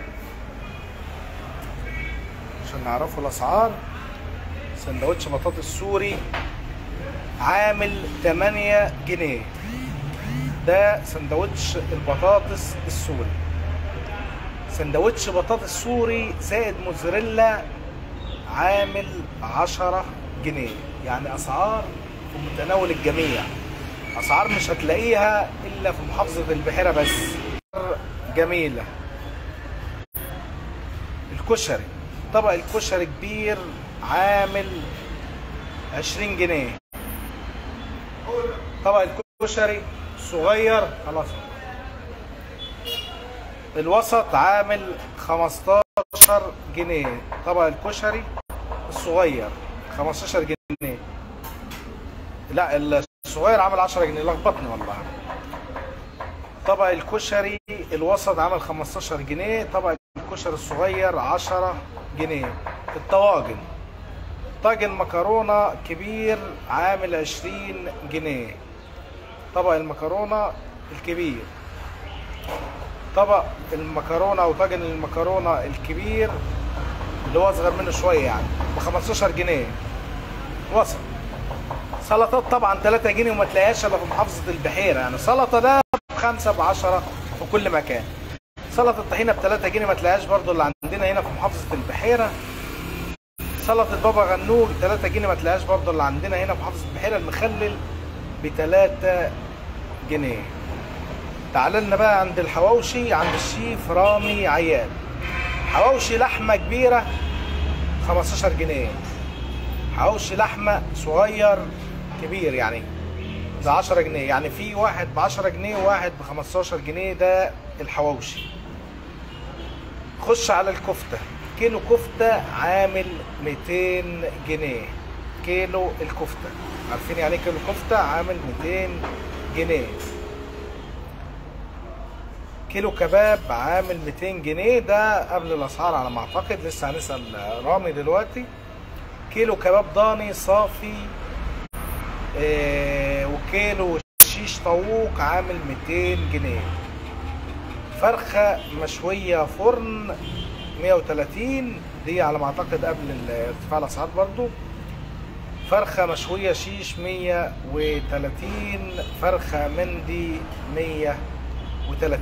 عشان نعرفوا الاسعار سندوتش بطاطس سوري عامل 8 جنيه ده سندوتش البطاطس السوري سندوتش بطاطس سوري زائد موزاريلا عامل 10 جنيه يعني اسعار في متناول الجميع اسعار مش هتلاقيها الا في محافظه البحيره بس جميله الكشري طبق الكشري كبير عامل 20 جنيه طبق الكشري صغير خلاص الوسط عامل 15 جنيه طبق الكشري الصغير 15 جنيه لا الصغير عامل 10 جنيه لخبطني والله طبق الكشري الوسط عامل 15 جنيه طبق الكشري الصغير 10 جنيه الطواجن طاجن مكرونة كبير عامل 20 جنيه طبق المكرونة الكبير طبق المكرونة أو طاجن المكرونة الكبير اللي هو أصغر منه شوية يعني ب 15 جنيه وسط سلطات طبعا 3 جنيه وما تلاقيهاش الا في محافظة البحيرة يعني سلطة ده بخمسة ب 10 في كل مكان سلطة الطحينة ب 3 جنيه ما تلاقيهاش برضو اللي عندنا هنا في محافظة البحيرة سلطة بابا غنوج 3 جنيه ما تلاقيهاش برضو اللي عندنا هنا في محافظة البحيرة المخلل ب 3 جنيه تعال لنا بقى عند الحواوشي عند الشيف رامي عياد حواوشي لحمة كبيرة 15 جنيه حواوشي لحمة صغير كبير يعني ب 10 جنيه يعني في واحد ب 10 جنيه وواحد ب 15 جنيه ده الحواوشي خش على الكفتة كيلو كفتة عامل 200 جنيه كيلو الكفتة عارفين يعني ايه كيلو كفتة عامل 200 جنيه كيلو كباب عامل 200 جنيه ده قبل الاسعار على ما اعتقد لسه هنسال رامي دلوقتي كيلو كباب ضاني صافي آه وكيلو شيش طاووق عامل 200 جنيه فرخه مشويه فرن 130 دي على ما اعتقد قبل ارتفاع الاسعار برضو فرخه مشويه شيش 130 فرخه مندي 130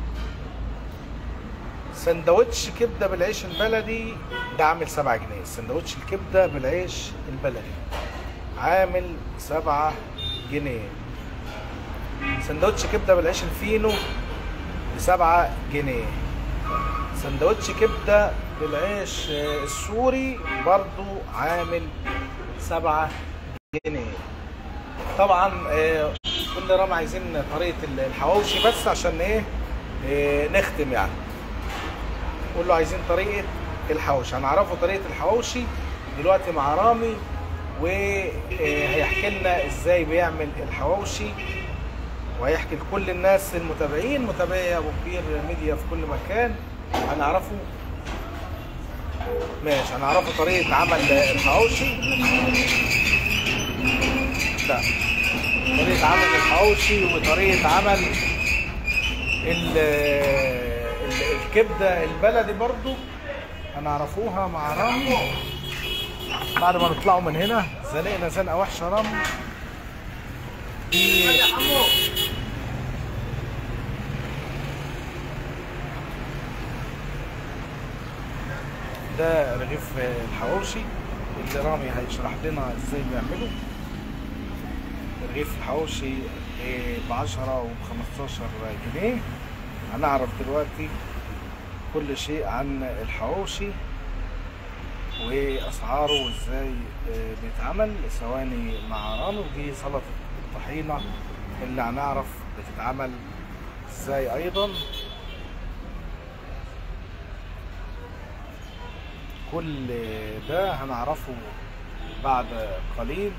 سندوتش كبده بالعيش البلدي ده عامل 7 جنيه سندوتش الكبده بالعيش البلدي عامل 7 جنيه سندوتش كبده بالعيش الفينو ب 7 جنيه سندوتش كبده بالعيش آه، السوري برضو عامل 7 جنيه طبعا آه، كل رام عايزين طريقه الحواوشي بس عشان ايه آه، نختم يعني قول له عايزين طريقه الحواوشي هنعرفوا طريقه الحواوشي دلوقتي مع رامي وهيحكي لنا ازاي بيعمل الحواوشي وهيحكي لكل الناس المتابعين متابعي ابو كبير ميديا في كل مكان هنعرفوا ماشي هنعرفوا طريقه عمل الحواوشي لا طريقه عمل الحواوشي وطريقه عمل ال- ال- الكبده البلدي برضو هنعرفوها مع رامي بعد ما نطلعوا من هنا زنقنا زنقه وحشه رامي دي ده رغيف الحواوشي اللي رامي هيشرح لنا ازاي بيعمله رغيف الحواوشي ب 10 وب 15 جنيه هنعرف دلوقتي كل شيء عن الحواوشي واسعاره وازاي آه، بيتعمل ثواني مع رامي ودي سلطه الطحينه اللي هنعرف بتتعمل ازاي ايضا كل ده هنعرفه بعد قليل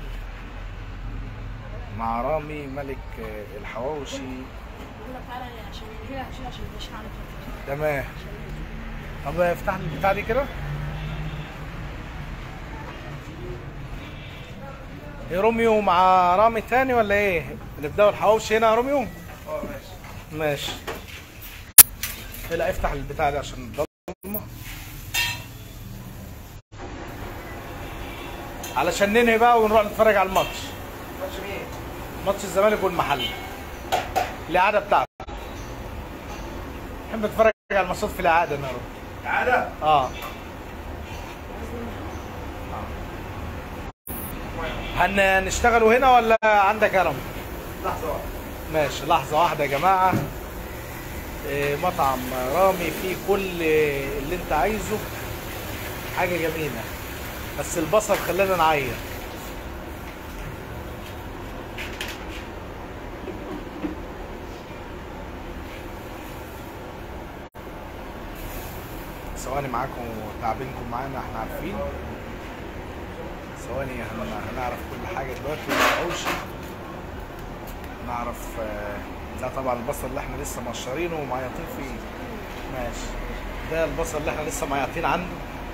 مع رامي ملك الحواوشي يقول لك تعالى عشان هنا عشان عشان مش هعرف تمام طب افتح لي البتاع دي كده ايه روميو مع رامي تاني ولا ايه؟ نبدأ الحواوشي هنا يا روميو؟ اه ماشي ماشي لا افتح البتاع ده عشان الضلمة علشان ننهي بقى ونروح نتفرج على الماتش ماتش مين؟ ماتش الزمالك والمحل الإعادة بتاعته بحب اتفرج على الماتشات في الإعادة انا يا روميو. تعالى اه هنشتغلوا هنا ولا عندك يا رامي؟ لحظه واحده ماشي لحظة واحدة يا جماعة إيه، مطعم رامي فيه كل اللي انت عايزه حاجة جميلة بس البصل خلانا نعيط ثواني معاكم وتعبينكم معانا احنا عارفين ثواني هن- هنعرف كل حاجة دلوقتي ما نقولش نعرف آه، ده طبعا البصل اللي احنا لسه مقشرينه ومعيطين فيه ماشي ده البصل اللي احنا لسه معيطين عنه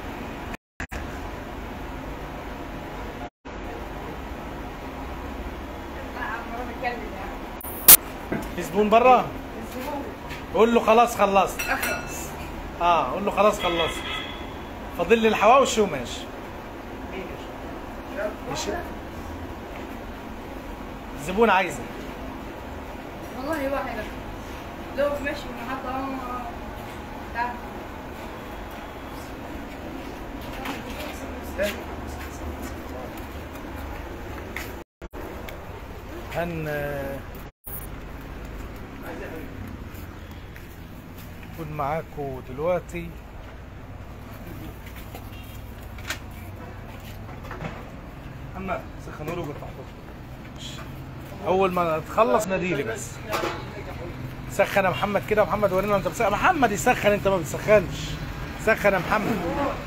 في زبون بره قول له خلاص خلصت اه قول له خلاص خلصت فاضل لي الحواوشي وماشي ماشي الزبون عايزه والله واحد لو ماشي من حتى تعال هن نكون معاكم دلوقتي محمد سخنوا له قطع اول ما تخلص ناديلي بس سخن يا محمد كده يا محمد ورينا انت بتسخن محمد يسخن انت ما بتسخنش سخن يا محمد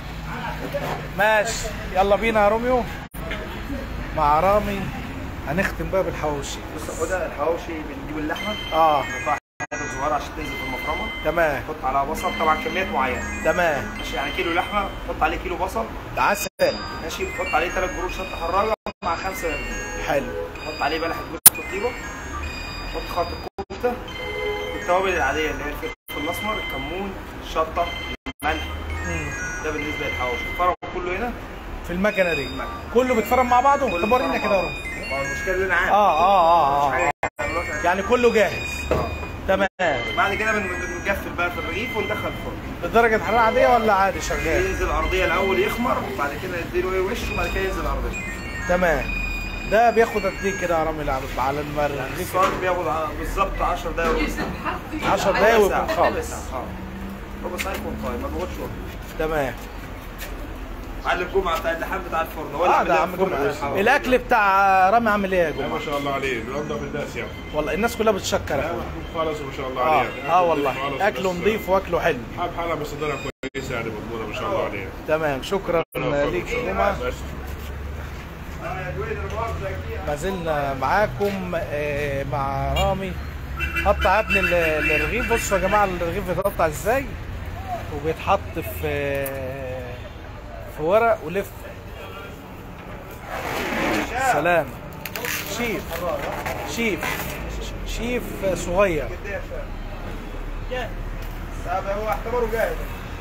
ماشي يلا بينا يا روميو مع رامي هنختم بقى بالحواوشي بص خدها الحواوشي بنجيب اللحمه اه نقطعها حتت صغيره عشان تنزل في المفرمه تمام نحط عليها بصل طبعا كميات معينه تمام ماشي يعني كيلو لحمه نحط عليه كيلو بصل ده عسل ماشي نحط عليه ثلاث جروش شطه حراجه مع خمسه يرمين حلو نحط عليه بلحه جوز الطيبه نحط خلط الكفته التوابل العاديه اللي هي الفلفل الاسمر الكمون الشطه الملح مم. ده بالنسبه للحواوشي الفرق كله هنا في المكنه دي كله بيتفرم مع بعضه طب ورينا كده يا روميو ما هو المشكله اللي انا عارف اه اه اه, مش آه. حاجة. يعني كله جاهز تمام بعد كده بن- بنجفل بقى في الرغيف وندخل الفرن بدرجة حرارة عادية ولا عادي شغال؟ ينزل ارضيه الاول يخمر وبعد كده نديله ايه وش وبعد كده ينزل ارضيه تمام ده بياخد قد ايه كده يا رامي العب- على المرغيف الصاج بياخد ع- بالظبط 10 دقايق وربع ساعه 10 دقايق ربع ويكون ساعة. ربع خالص ساعة. اه ربع ساعه يكون طيب ما بياخدش وقت تمام على الجمعه بتاع اللحام بتاع الفرن هو اه اللي ده عامل عم الفرن جمعة الحواوشي. الاكل بتاع رامي عامل ايه يا لا جماعة؟ ما شاء الله عليه بينظف الناس يعني والله الناس كلها بتشكر يا لا اخويا محبوب خالص ما شاء الله اه عليه اه والله اكله نظيف واكله حلو حاب حالها مصدرها كويسه يعني مضمونه ما شاء الله عليه تمام شكرا ليك يا جماعة بس ما زلنا معاكم آه، مع رامي قطع يا ابني ال- الرغيف بصوا يا جماعه الرغيف بيتقطع ازاي وبيتحط في في ورق ولف سلام شيف شيف شيف صغير طب هو اعتبره جاهز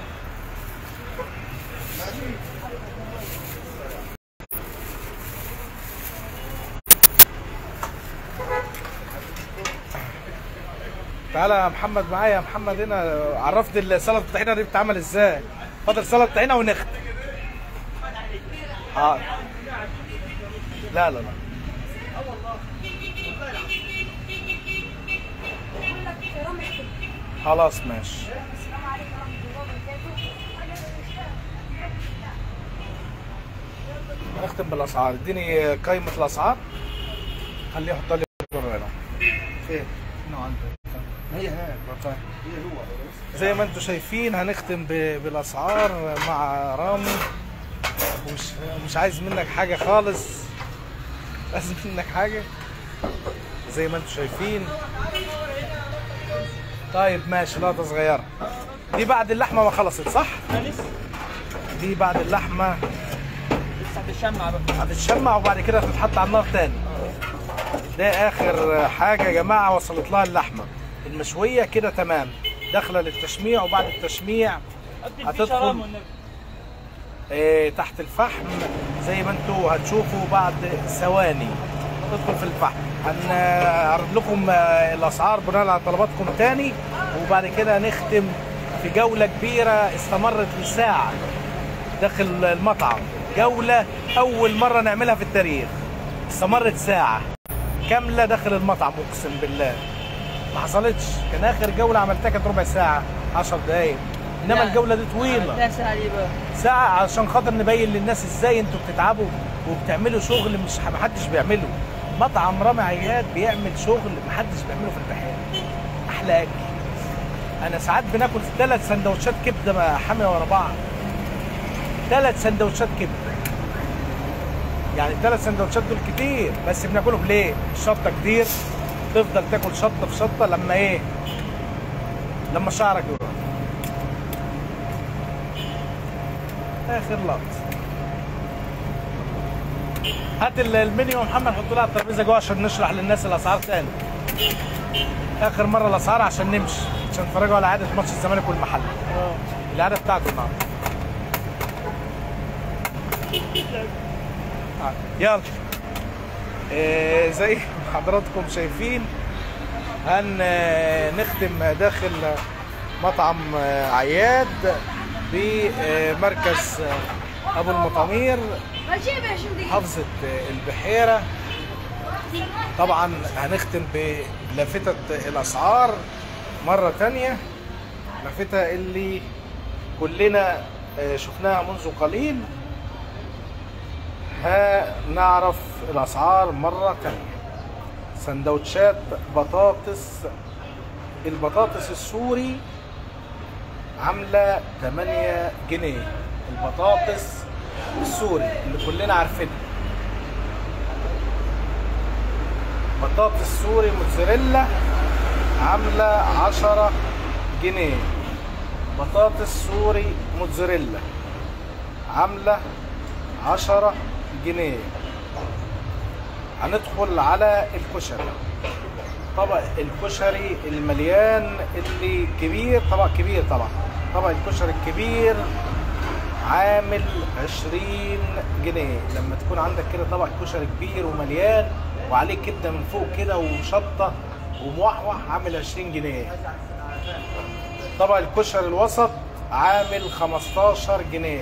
تعالى يا محمد معايا يا محمد هنا عرفني السلطه الطحينه دي بتتعمل ازاي فاضل سلطه طحينه ونختم اه لا لا لا خلاص ماشي السلام عليكم ورحمه الله وبركاته نختم بالاسعار اديني قائمه الاسعار خليه يحط لي الدور هنا فين؟ هنا عندك هي هي هي هو زي ما انتم شايفين هنختم ب- بالاسعار مع رامي ومش مش عايز منك حاجه خالص مش عايز منك حاجه زي ما انتم شايفين طيب ماشي لقطه صغيره دي بعد اللحمه ما خلصت صح لسه دي بعد اللحمه لسه هتشمع بقى هتتشمع وبعد كده هتتحط على النار تاني ده اخر حاجه يا جماعه وصلت لها اللحمه المشويه كده تمام داخله للتشميع وبعد التشميع ادي هتدخل. الفيشه رام والنبي إيه، تحت الفحم زي ما انتوا هتشوفوا بعد ثواني تدخل في الفحم هنعرض لكم آه، الاسعار بناء على طلباتكم تاني وبعد كده نختم في جوله كبيره استمرت لساعه داخل المطعم جوله اول مره نعملها في التاريخ استمرت ساعه كامله داخل المطعم اقسم بالله ما حصلتش كان اخر جوله عملتها كانت ربع ساعه 10 دقايق انما لا. الجوله دي طويله عملتها ساعه دي بقى ساعة عشان خاطر نبين للناس ازاي انتوا بتتعبوا وبتعملوا شغل مش محدش بيعمله مطعم رامي عياد بيعمل شغل محدش بيعمله في البحيرة احلى اكل انا ساعات بناكل ثلاث سندوتشات كبده مع حاميه ورا بعض ثلاث سندوتشات كبده يعني الثلاث سندوتشات دول كتير بس بناكلهم ليه؟ الشطه كتير تفضل تاكل شطه في شطه لما ايه؟ لما شعرك يروح اخر لقط هات ال- المنيو يا محمد حطه لها على الترابيزه جوه عشان نشرح للناس الاسعار تاني اخر مره الاسعار عشان نمشي عشان نتفرجوا على عاده ماتش الزمالك والمحل العاده بتاعته النهارده آه، يلا إيه زي ما حضراتكم شايفين هنختم داخل مطعم آه، عياد بمركز آه، ابو المطامير بجيب يا شندي محافظة البحيرة طبعا هنختم بلافتة الأسعار مرة تانية لافتة اللي كلنا آه، شفناها منذ قليل هنعرف الأسعار مرة تانية سندوتشات بطاطس البطاطس السوري عاملة 8 جنيه البطاطس السوري اللي كلنا عارفينها بطاطس سوري موتزاريلا عاملة 10 جنيه بطاطس سوري موتزاريلا عاملة 10 جنيه هندخل على الكشري طبق الكشري المليان اللي كبير طبق كبير طبعا طبق الكشري الكبير عامل 20 جنيه لما تكون عندك كده طبق كشري كبير ومليان وعليه كبده من فوق كده وشطه وموحوح عامل 20 جنيه طبق الكشري الوسط عامل 15 جنيه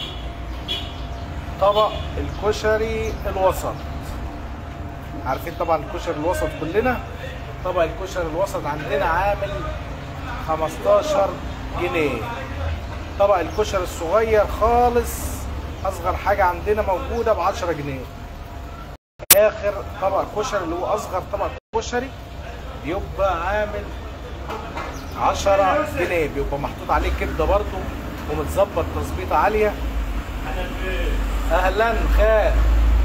طبق الكشري الوسط عارفين طبعا الكشري الوسط كلنا طبق الكشري الوسط عندنا عامل 15 جنيه طبق الكشري الصغير خالص اصغر حاجه عندنا موجوده ب 10 جنيه اخر طبق كشري اللي هو اصغر طبق كشري بيبقى عامل 10 جنيه بيبقى محطوط عليه كبده برضه ومتظبط تظبيطه عاليه اهلا خير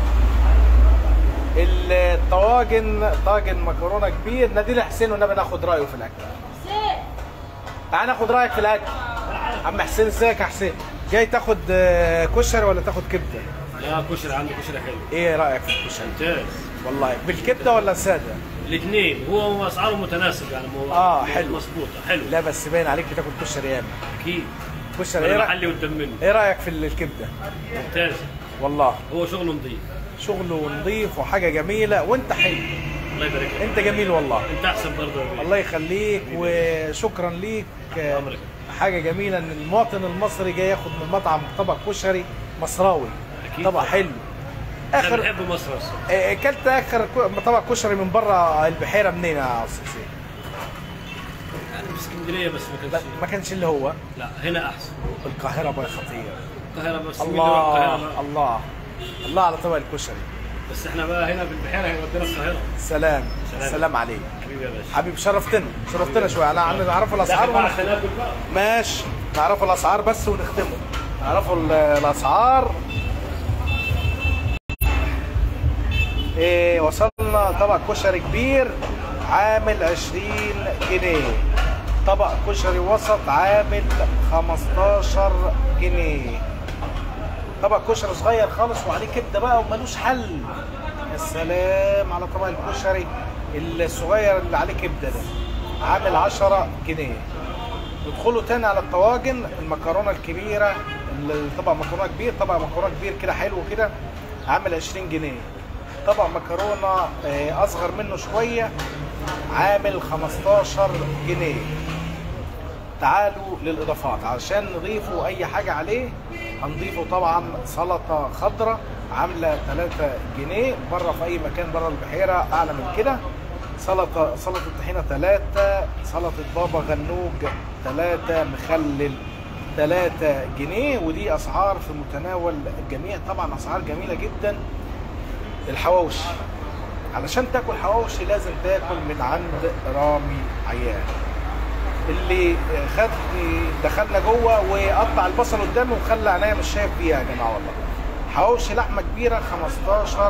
الطواجن طاجن مكرونه كبير نادي حسين والنبي ناخد رايه في الاكل تعال ناخد رايك في الاكل عم حسين ازيك يا حسين جاي تاخد آه، كشري ولا تاخد كبده لا كشري عندي كشري حلو ايه رايك في الكشري ممتاز والله بالكبده ولا ساده الاثنين هو اسعاره متناسب يعني مو آه، حلو. مظبوطه حلو لا بس باين عليك بتاكل كشري ياما اكيد كشري ايه انا رأيك, محلي قدام منه ايه رايك في الكبده ممتاز والله هو شغله نظيف شغله نظيف وحاجه جميله وانت حلو الله يبارك لك انت جميل والله انت احسن برضه يا بيه. الله يخليك وشكرا ليك آه، أمرك. حاجه جميله ان المواطن المصري جاي ياخد من المطعم طبق كشري مصراوي أكيد طبق طبعا. حلو احنا اخر بنحب مصر اصلا آه، اكلت اخر ك- طبق كشري من بره البحيره منين يا استاذ حسين؟ يعني في اسكندريه بس ما لا، كانش ما كانش اللي هو لا هنا احسن القاهره بقى خطير القاهره بس مين يروح القاهره الله بقى؟ الله الله على طبق الكشري بس احنا بقى هنا بالبحيره هيودينا القاهره سلام سلام. سلام عليك حبيبي يا باشا حبيبي شرفتنا شرفتنا شويه انا عم نعرف الاسعار داخل بقى ونختم. عشان اكل بقى ماشي نعرفوا الاسعار بس ونختمه نعرفوا ال- الاسعار إيه وصلنا طبق كشري كبير عامل 20 جنيه طبق كشري وسط عامل 15 جنيه طبق كشري صغير خالص وعليه كبده بقى وملوش حل يا سلام على طبق الكشري الصغير اللي عليه كبده ده عامل 10 جنيه ندخلوا تاني على الطواجن المكرونه الكبيره اللي طبق مكرونه كبير طبق مكرونه كبير كده حلو كده عامل 20 جنيه طبق مكرونه آه، اصغر منه شويه عامل 15 جنيه تعالوا للاضافات عشان نضيفوا اي حاجه عليه هنضيفه طبعا سلطه خضراء عامله 3 جنيه بره في اي مكان بره البحيره اعلى من كده سلطه سلطه طحينه 3 سلطه بابا غنوج 3 مخلل 3 جنيه ودي اسعار في متناول الجميع طبعا اسعار جميله جدا الحواوشي علشان تاكل حواوشي لازم تاكل من عند رامي عيان اللي خد دخلنا جوه وقطع البصل قدامي وخلى عينيا مش شايف بيها يا جماعه والله حواوشي لحمه كبيره 15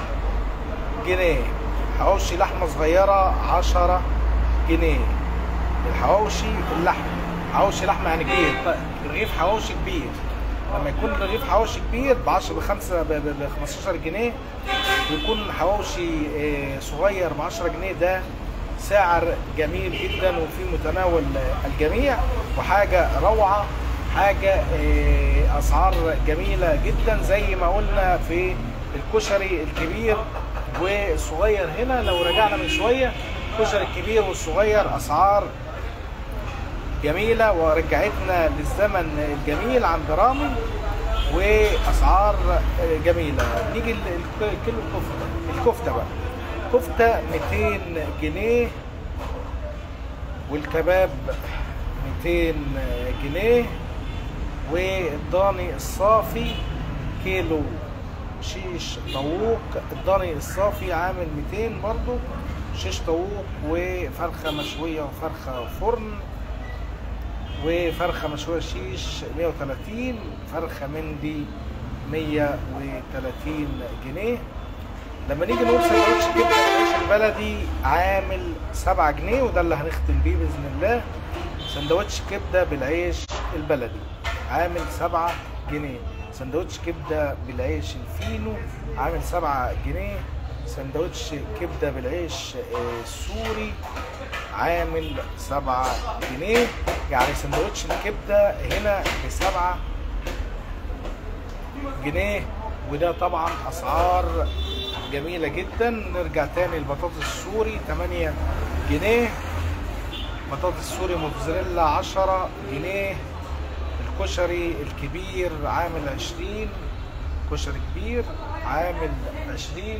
جنيه حواوشي لحمه صغيره 10 جنيه الحواوشي اللحم حواوشي لحمه يعني كبير طيب، رغيف حواوشي كبير لما يكون رغيف حواوشي كبير ب 10 ب 5 ب 15 جنيه ويكون حواوشي آه، صغير ب 10 جنيه ده سعر جميل جدا وفي متناول الجميع وحاجه روعه حاجه آه، اسعار جميله جدا زي ما قلنا في الكشري الكبير والصغير هنا لو رجعنا من شويه الكشري الكبير والصغير اسعار جميله ورجعتنا للزمن الجميل عند رامي واسعار جميله نيجي لكيلو الكفته الكفته بقى كفته 200 جنيه والكباب 200 جنيه والضاني الصافي كيلو شيش طاووق الضاني الصافي عامل 200 برضو شيش طاووق وفرخه مشويه وفرخه فرن وفرخه مشويه شيش 130 فرخه مندي 130 جنيه لما نيجي نقول سندوتش كبده بالعيش البلدي عامل 7 جنيه وده اللي هنختم بيه باذن الله سندوتش كبده بالعيش البلدي عامل 7 جنيه سندوتش كبده بالعيش الفينو عامل 7 جنيه سندوتش كبده بالعيش آه، السوري عامل 7 جنيه يعني سندوتش الكبده هنا ب 7 جنيه وده طبعا اسعار جميله جدا نرجع تاني البطاطس السوري 8 جنيه بطاطس سوري موتزاريلا 10 جنيه الكشري الكبير عامل 20 كشري كبير عامل 20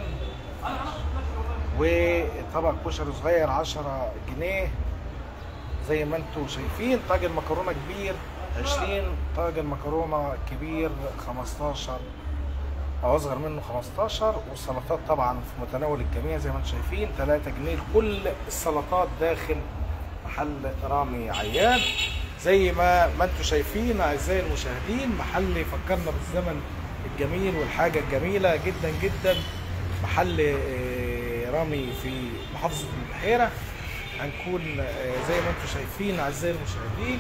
وطبق كشري صغير 10 جنيه زي ما انتم شايفين طاجن مكرونه كبير 20 طاجن مكرونه كبير 15 او اصغر منه 15 والسلطات طبعا في متناول الجميع زي ما انتم شايفين 3 جنيه كل السلطات داخل محل رامي عيان زي ما ما انتم شايفين اعزائي المشاهدين محل يفكرنا بالزمن الجميل والحاجه الجميله جدا جدا محل آه، رامي في محافظه البحيره هنكون آه، زي ما انتم شايفين اعزائي المشاهدين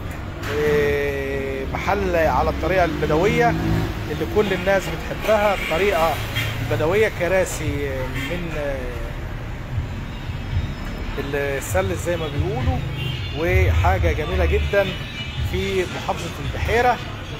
آه، محل على الطريقه البدويه اللي كل الناس بتحبها الطريقه البدويه كراسي آه، من آه، السلس زي ما بيقولوا وحاجه جميله جدا في محافظه البحيره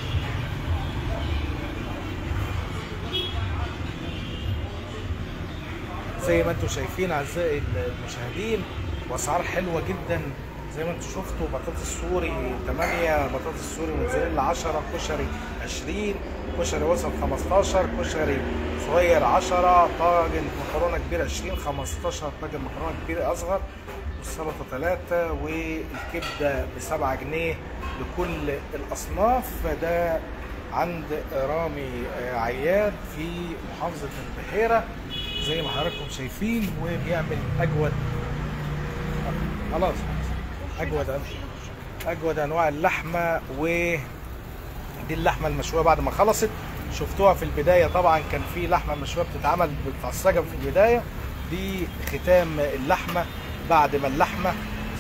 زي ما انتم شايفين اعزائي المشاهدين واسعار حلوه جدا زي ما انتم شفتوا بطاطس سوري 8 بطاطس سوري موتزاريلا 10 كشري 20 كشري وسط 15 كشري صغير 10 طاجن مكرونه كبير 20 15 طاجن مكرونه كبير اصغر والسلطه 3 والكبده ب 7 جنيه لكل الاصناف فده عند رامي آه، عياد في محافظة البحيرة زي ما حضراتكم شايفين وبيعمل أجود خلاص أجود أجود أنواع اللحمة و دي اللحمه المشويه بعد ما خلصت شفتوها في البدايه طبعا كان في لحمه مشويه بتتعمل بتتعصجها في البدايه دي ختام اللحمه بعد ما اللحمه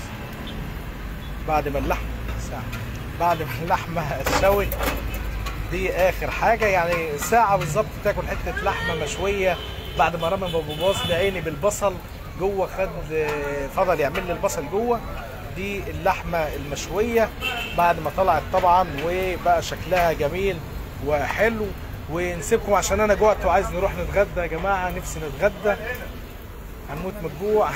بعد ما اللحمه ساعة. بعد ما اللحمه اتشوت دي اخر حاجه يعني ساعه بالظبط تاكل حته لحمه مشويه بعد ما رامي بوظ لي عيني بالبصل جوه خد فضل يعمل لي البصل جوه دي اللحمه المشويه بعد ما طلعت طبعا وبقى شكلها جميل وحلو ونسيبكم عشان انا جوعت وعايز نروح نتغدى يا جماعه نفسي نتغدى هنموت من الجوع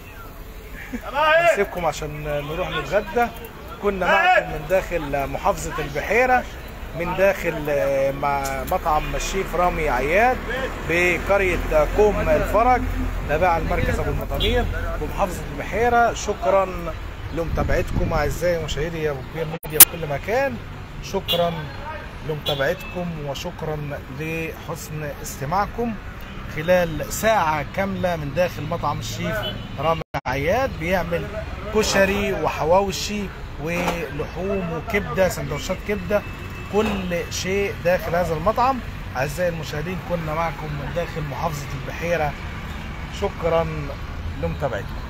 نسيبكم عشان نروح نتغدى كنا معكم من داخل محافظة البحيرة من داخل مع مطعم الشيف رامي عياد بقرية كوم الفرج تابع المركز أبو المطامير بمحافظة البحيرة شكرا لمتابعتكم أعزائي مشاهدي أبو كبير ميديا في كل مكان شكرا لمتابعتكم وشكرا لحسن استماعكم خلال ساعة كاملة من داخل مطعم الشيف رامي عياد بيعمل كشري وحواوشي ولحوم وكبدة سندوتشات كبدة كل شيء داخل هذا المطعم أعزائي المشاهدين كنا معكم من داخل محافظة البحيرة شكرا لمتابعتكم